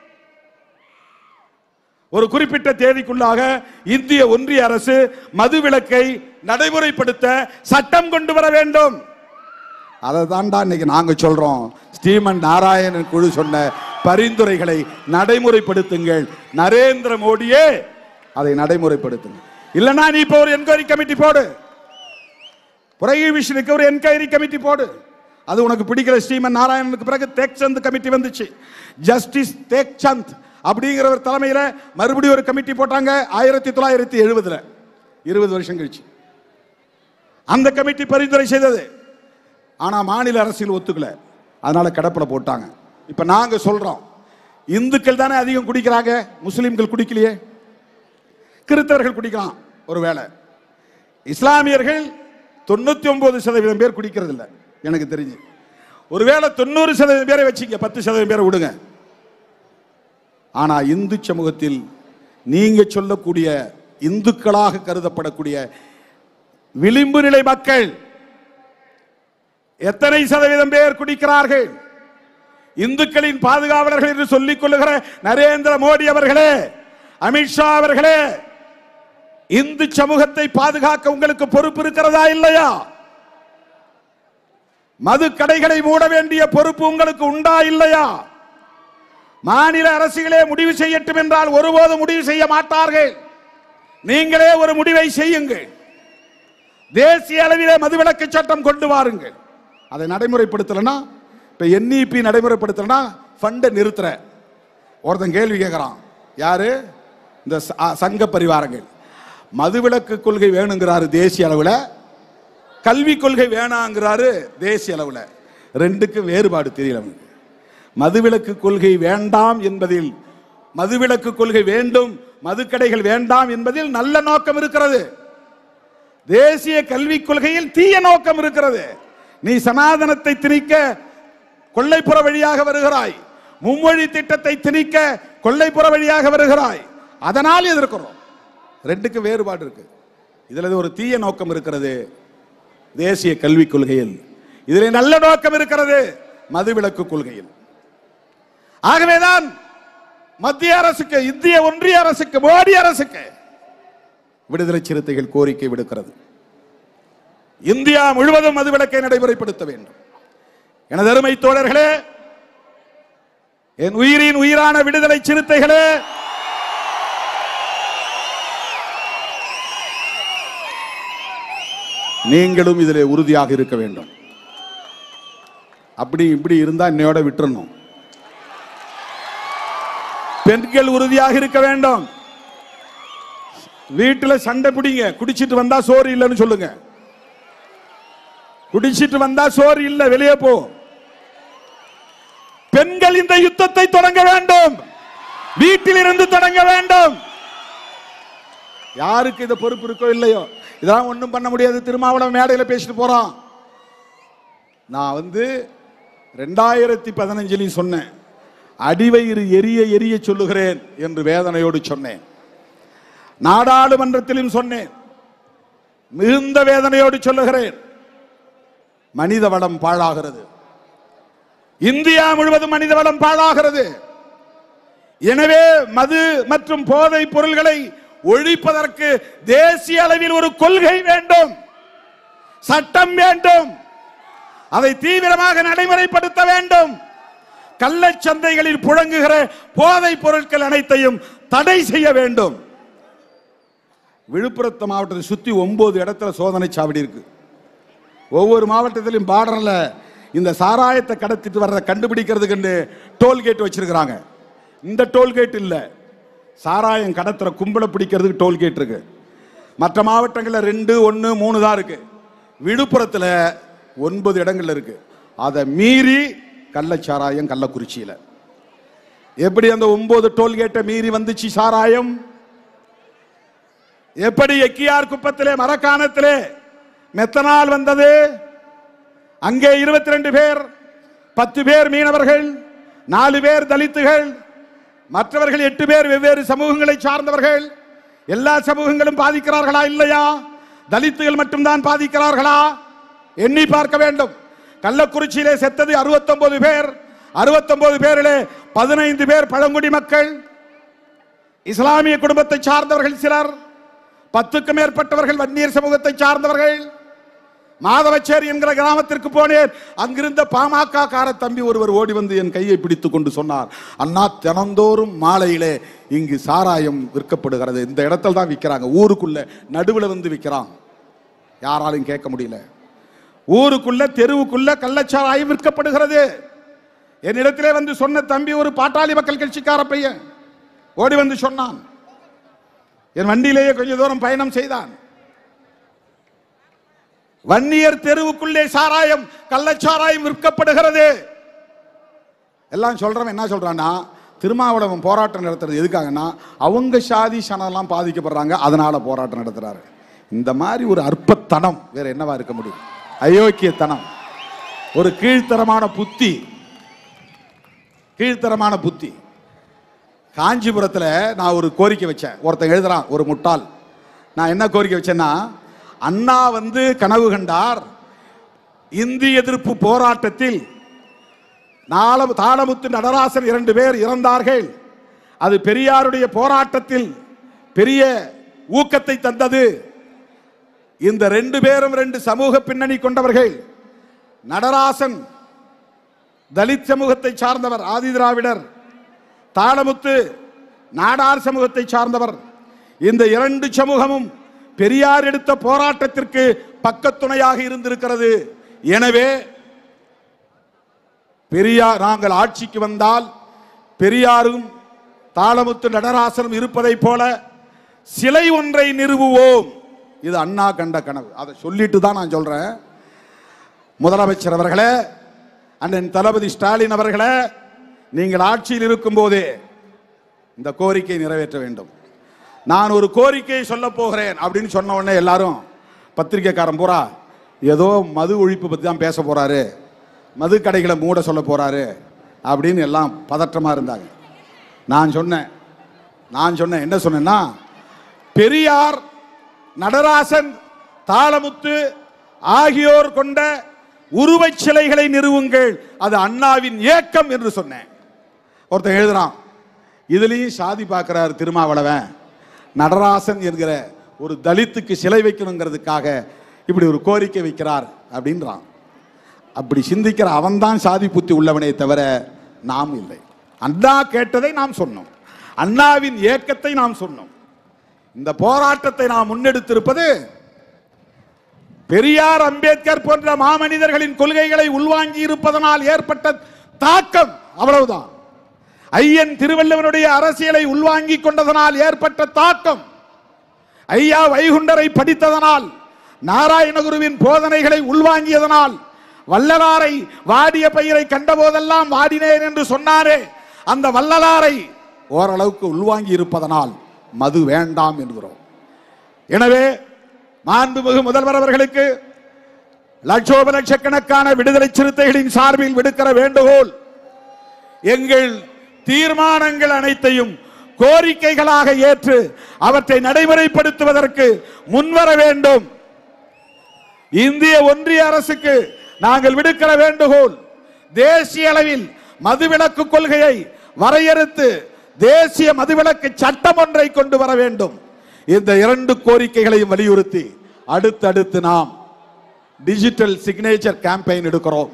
ஒரு குறிப்பிட்ட தேதிக்குள்ளாக இந்திய ஒன்றிய அரசு மது விலக்கை நடைமுறைப்படுத்த சட்டம் கொண்டு வர வேண்டும் அதை தாண்டா இன்னைக்கு நாங்க சொல்றோம் ஸ்ரீமன் நாராயணன் குழு சொன்ன பரிந்துரைகளை நடைமுறைப்படுத்துங்கள் நரேந்திர மோடியே அதை நடைமுறைப்படுத்துங்க இல்லனா நீ இப்போ ஒரு என்கொயரி கமிட்டி போடு புரகிவிஷனுக்கு ஒரு என்கொயரி கமிட்டி போடு அது உனக்கு பிடிக்கிற ஸ்ரீமன் நாராயணனுக்கு பிறகு தேக்சந்த் கமிட்டி வந்துச்சு ஜஸ்டிஸ் தேக்சந்த் அப்படிங்கிறவர் தலைமையில மறுபடியும் ஒரு கமிட்டி போட்டாங்க ஆயிரத்தி தொள்ளாயிரத்தி எழுபதுல இருபது வருஷம் கழிச்சு அந்த கமிட்டி பரிந்துரை செய்தது ஆனா மாநில அரசியல் ஒத்துக்கல அதனால கடப்பல போட்டாங்க இப்ப நாங்க சொல்றோம் இந்துக்கள் தானே அதிகம் குடிக்கிறாங்க முஸ்லிம்கள் குடிக்கலையே கிறிஸ்தவர்கள் குடிக்கலாம் ஒருவேளை இஸ்லாமியர்கள் தொண்ணூத்தி ஒன்பது சதவீதம் பேர் குடிக்கிறது இல்ல எனக்கு தெரிஞ்சு ஒருவேளை தொண்ணூறு சதவீதம் பேரை வச்சுங்க பத்து சதவீதம் பேரை விடுங்க ஆனா இந்து சமூகத்தில் நீங்க சொல்லக்கூடிய இந்துக்களாக கருதப்படக்கூடிய விளிம்பு நிலை மக்கள் எத்தனை சதவீதம் பேர் குடிக்கிறார்கள் இந்துக்களின் பாதுகாவலர்கள் என்று சொல்லிக் கொள்ளுகிற நரேந்திர மோடி அவர்களே அமித்ஷா அவர்களே இந்து சமூகத்தை பாதுகாக்க உங்களுக்கு பொறுப்பு இருக்கிறதா இல்லையா மது கடைகளை மூட வேண்டிய பொறுப்பு உங்களுக்கு உண்டா இல்லையா மாநில அரசுகளே முடிவு செய்யட்டும் என்றால் ஒருபோதும் முடிவு செய்ய மாட்டார்கள் நீங்களே ஒரு முடிவை செய்யுங்கள் தேசிய அளவிலே மதுவிலக்கு சட்டம் கொண்டு வாருங்கள் அதை நடைமுறைப்படுத்தலைன்னா இப்ப என்இபி நடைமுறைப்படுத்தணும்னா ஃபண்டை நிறுத்துற ஒருத்தன் கேள்வி கேட்குறான் யாரு இந்த ச- அ, சங்க பரிவாரங்கள் மதுவிலக்கு கொள்கை வேணுங்கிறாரு தேசிய அளவில் கல்வி கொள்கை வேணாங்கிறாரு தேசிய அளவில் ரெண்டுக்கு வேறுபாடு தெரியல அவனுக்கு மதுவிலக்கு கொள்கை வேண்டாம் என்பதில் மதுவிலக்கு கொள்கை வேண்டும் மதுக்கடைகள் வேண்டாம் என்பதில் நல்ல நோக்கம் இருக்கிறது தேசிய கல்விக் கொள்கையில் தீய நோக்கம் இருக்கிறது நீ சனாதனத்தை திணிக்க கொள்ளைப்புற வழியாக வருகிறாய் மும்மொழி திட்டத்தை திணிக்க கொள்ளைப்புற வழியாக வருகிறாய் அதனால் எதிர்க்கிறோம் ரெண்டுக்கு வேறுபாடு இருக்கு இதுல ஒரு தீய நோக்கம் இருக்கிறது தேசிய கல்விக் கொள்கையில் இதில் நல்ல நோக்கம் இருக்கிறது மதுவிலக்கு கொள்கையில் ஆகவேதான் மத்திய அரசுக்கு இந்திய ஒன்றிய அரசுக்கு மோடி அரசுக்கு விடுதலை சிறுத்தைகள் கோரிக்கை விடுக்கிறது இந்தியா முழுவதும் மதுவிலக்கை நடைமுறைப்படுத்த வேண்டும் எனது அருமை தோழர்களே என் உயிரின் உயிரான விடுதலை சிறுத்தைகளே நீங்களும் இதிலே உறுதியாக இருக்க வேண்டும் அப்படி இப்படி இருந்தா இன்னையோட விட்டுறணும் பெண்கள் உறுதியாக இருக்க வேண்டும் வீட்டுல சண்டை பிடிங்க குடிச்சிட்டு வந்தா சோறு இல்லைன்னு சொல்லுங்க குடிச்சிட்டு வந்தா சோறு இல்ல வெளியே போ பெண்கள் இந்த யுத்தத்தை தொடங்க வேண்டும் வீட்டில் இருந்து தொடங்க வேண்டும் யாருக்கு இந்த பொறுப்பு இருக்கோ இல்லையோ இதெல்லாம் ஒண்ணும் பண்ண முடியாது திருமாவளவன் மேடையில பேசிட்டு போறான் நான் வந்து ரெண்டாயிரத்தி பதினஞ்சிலையும் சொன்னேன் அடிவயிறு எரிய எரிய சொல்லுகிறேன் என்று வேதனையோடு சொன்னேன் நாடாளுமன்றத்திலும் சொன்னேன் மிகுந்த வேதனையோடு சொல்லுகிறேன் மனித வளம் பாழாகிறது இந்தியா முழுவதும் மனித வளம் பாழாகிறது எனவே மது மற்றும் போதை பொருள்களை ஒழிப்பதற்கு தேசிய அளவில் ஒரு கொள்கை வேண்டும் சட்டம் வேண்டும் அதை தீவிரமாக நடைமுறைப்படுத்த வேண்டும் கள்ளச்சந்தைகளில் புழங்குகிற போதைப் பொருட்கள் அனைத்தையும் தடை செய்ய வேண்டும் விழுப்புரத்து மாவட்டத்தை சுத்தி ஒன்பது இடத்துல சோதனை சாவடி இருக்கு ஒவ்வொரு மாவட்டத்திலும் பார்டர்ல இந்த சாராயத்தை கடத்திட்டு வர்றதை கண்டுபிடிக்கிறதுக்கு டோல்கேட் வச்சிருக்கிறாங்க இந்த டோல்கேட் இல்ல சாராயம் கடத்துற கும்பலை பிடிக்கிறதுக்கு டோல்கேட் இருக்கு மற்ற மாவட்டங்களில் ரெண்டு ஒன்று மூணு தான் இருக்கு விழுப்புரத்தில் ஒன்பது இடங்கள்ல இருக்கு அதை மீறி கள்ளச்சாராயம் கள்ளக்குறிச்சியில் எப்படி அந்த ஒன்பது டோல்கேட்டை மீறி வந்துச்சு சாராயம் எப்படி எக்கியார் குப்பத்திலே மரக்காணத்திலே மெத்தனால் வந்தது அங்கே இருபத்தி ரெண்டு பேர் பத்து பேர் மீனவர்கள் நாலு பேர் தலித்துகள் மற்றவர்கள் எட்டு பேர் வெவ்வேறு சமூகங்களை சார்ந்தவர்கள் எல்லா சமூகங்களும் பாதிக்கிறார்களா இல்லையா தலித்துகள் மட்டும்தான் பாதிக்கிறார்களா எண்ணி பார்க்க வேண்டும் கள்ளக்குறிச்சியிலே செத்தது 69 பேர் 69 பேரிலே பதினைந்து பேர் பழங்குடி மக்கள் இஸ்லாமிய குடும்பத்தை சார்ந்தவர்கள் சிலர் பத்துக்கும் மேற்பட்டவர்கள் வன்னியர் சமூகத்தை சார்ந்தவர்கள் மாதவச்சேரி என்கிற கிராமத்திற்கு போனேன் அங்கிருந்த பாமக கார தம்பி ஒருவர் ஓடி வந்து என் கையை பிடித்துக் கொண்டு சொன்னார் அண்ணா தினந்தோறும் மாலையிலே இங்கு சாராயம் விற்கப்படுகிறது இந்த இடத்துல தான் விற்கிறாங்க ஊருக்குள்ள நடுவுல வந்து விற்கிறான் யாராலும் கேட்க முடியல ஊருக்குள்ள தெருவுக்குள்ள கள்ளச்சாராயம் விற்கப்படுகிறது என்னிடத்திலே வந்து சொன்ன தம்பி ஒரு பாட்டாளி மக்கள் கட்சிக்கார பையன் ஓடி வந்து சொன்னான் என் வண்டியிலேயே கொஞ்ச தூரம் பயணம் செய்தான் வன்னியர் தெருவுக்குள்ளே சாராயம் கள்ளச்சாராயம் விற்கப்படுகிறது எல்லாம் சொல்றவன் என்ன சொல்றான்னா திருமாவளவன் போராட்டம் நடத்துறது எதுக்காகன்னா அவங்க சாதி சனம்லாம் பாதிக்கப்படுறாங்க அதனால போராட்டம் நடத்துறாரு இந்த மாதிரி ஒரு அற்பத்தனம் வேற என்னவா இருக்க முடியும் அயோக்கியத்தனம் ஒரு கீழ்த்தரமான புத்தி கீழ்த்தரமான புத்தி காஞ்சிபுரத்தில் நான் ஒரு கோரிக்கை வச்சேன் ஒருத்தன் எழுதுறான் ஒரு முட்டாள் நான் என்ன கோரிக்கை வச்சேன்னா அண்ணா வந்து கனவு கண்டார் இந்தி எதிர்ப்பு போராட்டத்தில் நால தாளமுத்து நடராசன் இரண்டு பேர் இறந்தார்கள் அது பெரியாருடைய போராட்டத்தில் பெரிய ஊக்கத்தை தந்தது இந்த ரெண்டு பேரும் ரெண்டு சமூக பின்னணி கொண்டவர்கள் நடராசன் தலித் சமூகத்தை சார்ந்தவர் ஆதி திராவிடர் தாளமுத்து நாடார் சமூகத்தை சார்ந்தவர் இந்த இரண்டு சமூகமும் பெரியார் எடுத்த போராட்டத்திற்கு பக்கத்துணையாக இருந்திருக்கிறது எனவே பெரியார் நாங்கள் ஆட்சிக்கு வந்தால் பெரியாரும் தாளமுத்து நடராசனும் இருப்பதைப் போல சிலை ஒன்றை நிறுவுவோம் இது அண்ணா கண்ட கனவு அதை சொல்லிட்டு தான் நான் சொல்றேன் முதலமைச்சர் அவர்களே அண்ணன் தளபதி ஸ்டாலின் அவர்களே நீங்கள் ஆட்சியில் இருக்கும் போதே இந்த கோரிக்கை நிறைவேற்ற வேண்டும் நான் ஒரு கோரிக்கையை சொல்ல போகிறேன் அப்படின்னு சொன்ன உடனே எல்லாரும் பத்திரிக்கைக்காரன் பூரா ஏதோ மது ஒழிப்பு பற்றி தான் பேச போறாரு மது கடைகளை மூட சொல்ல போறாரு அப்படின்னு எல்லாம் பதற்றமா இருந்தாங்க நான் சொன்னேன் நான் சொன்னேன் என்ன சொன்னேன்னா பெரியார் நடராசன் தாளமுத்து ஆகியோர் கொண்ட உருவச் சிலைகளை நிறுவுங்கள் அது அண்ணாவின் ஏக்கம் என்று சொன்னேன் ஒருத்தன் எழுதுறான் இதுலயும் சாதி பார்க்கிறார் திருமாவளவன் நடராசன் என்கிற ஒரு தலித்துக்கு சிலை வைக்கணுங்கிறதுக்காக இப்படி ஒரு கோரிக்கை வைக்கிறார் அப்படின்றான் அப்படி சிந்திக்கிற அவன்தான் சாதி புத்தி உள்ளவனே தவிர நாம் இல்லை அண்ணா கேட்டதை நாம் சொன்னோம் அண்ணாவின் ஏக்கத்தை நாம் சொன்னோம் இந்த போராட்டத்தை நாம் முன்னெடுத்திருப்பது பெரியார் அம்பேத்கர் போன்ற மாமனிதர்களின் கொள்கைகளை உள்வாங்கி இருப்பதனால் ஏற்பட்ட தாக்கம் அவ்வளவுதான் ஐயன் திருவள்ளுவனுடைய அரசியலை உள்வாங்கிக் கொண்டதனால் ஏற்பட்ட தாக்கம் ஐயா வைகுண்டரை படித்ததனால் நாராயணகுருவின் போதனைகளை உள்வாங்கியதனால் வள்ளலாரை வாடிய பயிரை கண்டபோதெல்லாம் வாடினேன் என்று சொன்னாரே அந்த வள்ளலாரை ஓரளவுக்கு உள்வாங்கி இருப்பதனால் மது வேண்டாம் என்கிறோம் எனவே மாண்புமிகு முதல்வர் அவர்களுக்கு லட்சோப லட்சக்கணக்கான விடுதலை சிறுத்தைகளின் சார்பில் விடுக்கிற வேண்டுகோள் எங்கள் தீர்மானங்கள் அனைத்தையும் கோரிக்கைகளாக ஏற்று அவற்றை நடைமுறைப்படுத்துவதற்கு முன்வர வேண்டும் இந்திய ஒன்றிய அரசுக்கு நாங்கள் விடுக்கிற வேண்டுகோள் தேசிய அளவில் மதுவிலக்கு கொள்கையை வரையறுத்து தேசிய மதுவிலக்கு சட்டம் ஒன்றை கொண்டு வர வேண்டும் இந்த இரண்டு கோரிக்கைகளையும் வலியுறுத்தி அடுத்தடுத்து நாம் டிஜிட்டல் சிக்னேச்சர் கேம்பெயின் எடுக்கிறோம்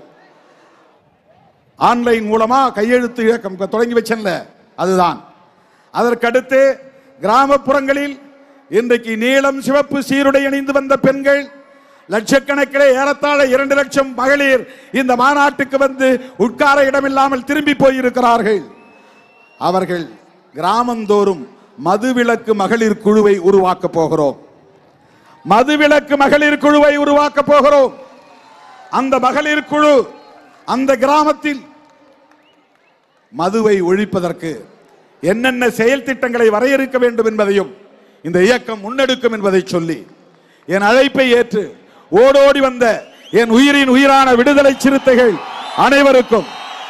ஆன்லைன் மூலமா கையெழுத்து இயக்கம் இப்ப தொடங்கி வச்சேன்ல அதுதான் அதற்கடுத்து கிராமப்புறங்களில் இன்றைக்கு நீலம் சிவப்பு சீருடை அணிந்து வந்த பெண்கள் லட்சக்கணக்கிலே ஏறத்தாழ இரண்டு லட்சம் மகளிர் இந்த மாநாட்டுக்கு வந்து உட்கார இடமில்லாமல் திரும்பி போயிருக்கிறார்கள் அவர்கள் கிராமந்தோறும் மதுவிலக்கு மகளிர் குழுவை உருவாக்க போகிறோம் மதுவிலக்கு மகளிர் குழுவை உருவாக்க போகிறோம் அந்த மகளிர் குழு அந்த கிராமத்தில் மதுவை ஒழிப்பதற்கு என்னென்ன செயல் திட்டங்களை வரையறுக்க வேண்டும் என்பதையும் இந்த இயக்கம் முன்னெடுக்கும் என்பதை சொல்லி என் அழைப்பை ஏற்று ஓடோடி வந்த என் உயிரின் உயிரான விடுதலை சிறுத்தைகள் அனைவருக்கும்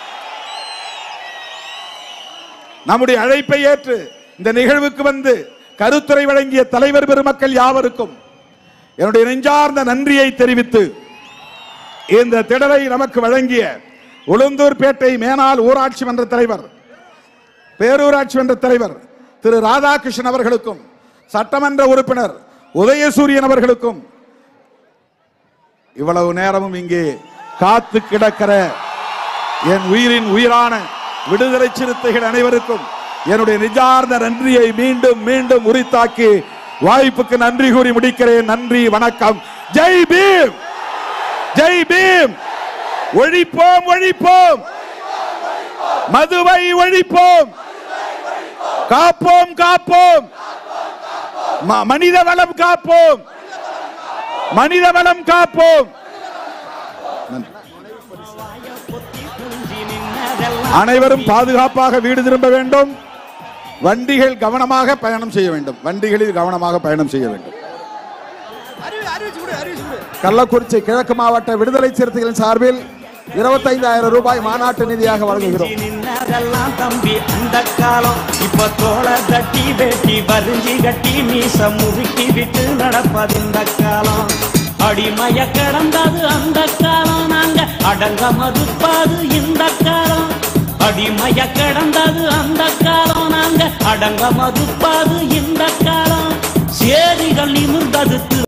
நம்முடைய அழைப்பை ஏற்று இந்த நிகழ்வுக்கு வந்து கருத்துரை வழங்கிய தலைவர் பெருமக்கள் யாவருக்கும் என்னுடைய நெஞ்சார்ந்த நன்றியை தெரிவித்து இந்த திடலை நமக்கு வழங்கிய உளுந்தூர்பேட்டை மேனாள் ஊராட்சி மன்ற தலைவர் பேரூராட்சி மன்ற தலைவர் திரு ராதாகிருஷ்ணன் அவர்களுக்கும் சட்டமன்ற உறுப்பினர் உதயசூரியன் அவர்களுக்கும் இவ்வளவு நேரமும் இங்கே காத்து கிடக்கிற என் உயிரின் உயிரான விடுதலை சிறுத்தைகள் அனைவருக்கும் என்னுடைய நிஜார்ந்த நன்றியை மீண்டும் மீண்டும் உரித்தாக்கி வாய்ப்புக்கு நன்றி கூறி முடிக்கிறேன் நன்றி வணக்கம் ஜெய் பீம் ஜெய் பீம் ஒழிப்போம் ஒழிப்போம் மதுவை ஒழிப்போம் காப்போம் காப்போம் ம- மனித வளம் காப்போம் மனித வளம் காப்போம் அனைவரும் பாதுகாப்பாக வீடு திரும்ப வேண்டும் வண்டிகள் கவனமாக பயணம் செய்ய வேண்டும் வண்டிகளில் கவனமாக பயணம் செய்ய வேண்டும் கள்ளக்குறிச்சி கிழக்கு மாவட்ட விடுதலை சிறுத்தைகளின் சார்பில் இருபத்தைந்தாயிரம் ரூபாய் மாநாட்டு நிதியாக வழங்குகிறோம் நின்னதெல்லாம் தம்பி அந்த காலம் இப்ப தோள தட்டி வெட்டி வரிஞ்சி கட்டி மீச முறுக்கி விட்டு நடப்பது இந்த காலம் அடிமைய கடந்தது அந்த காலம் நாங்க அடங்க மறுப்பது இந்த காலம் அடிமைய கடந்தது அந்த காலம் நாங்க அடங்க மறுப்பது இந்த காலம் சேரிகள் நிமிர்ந்தது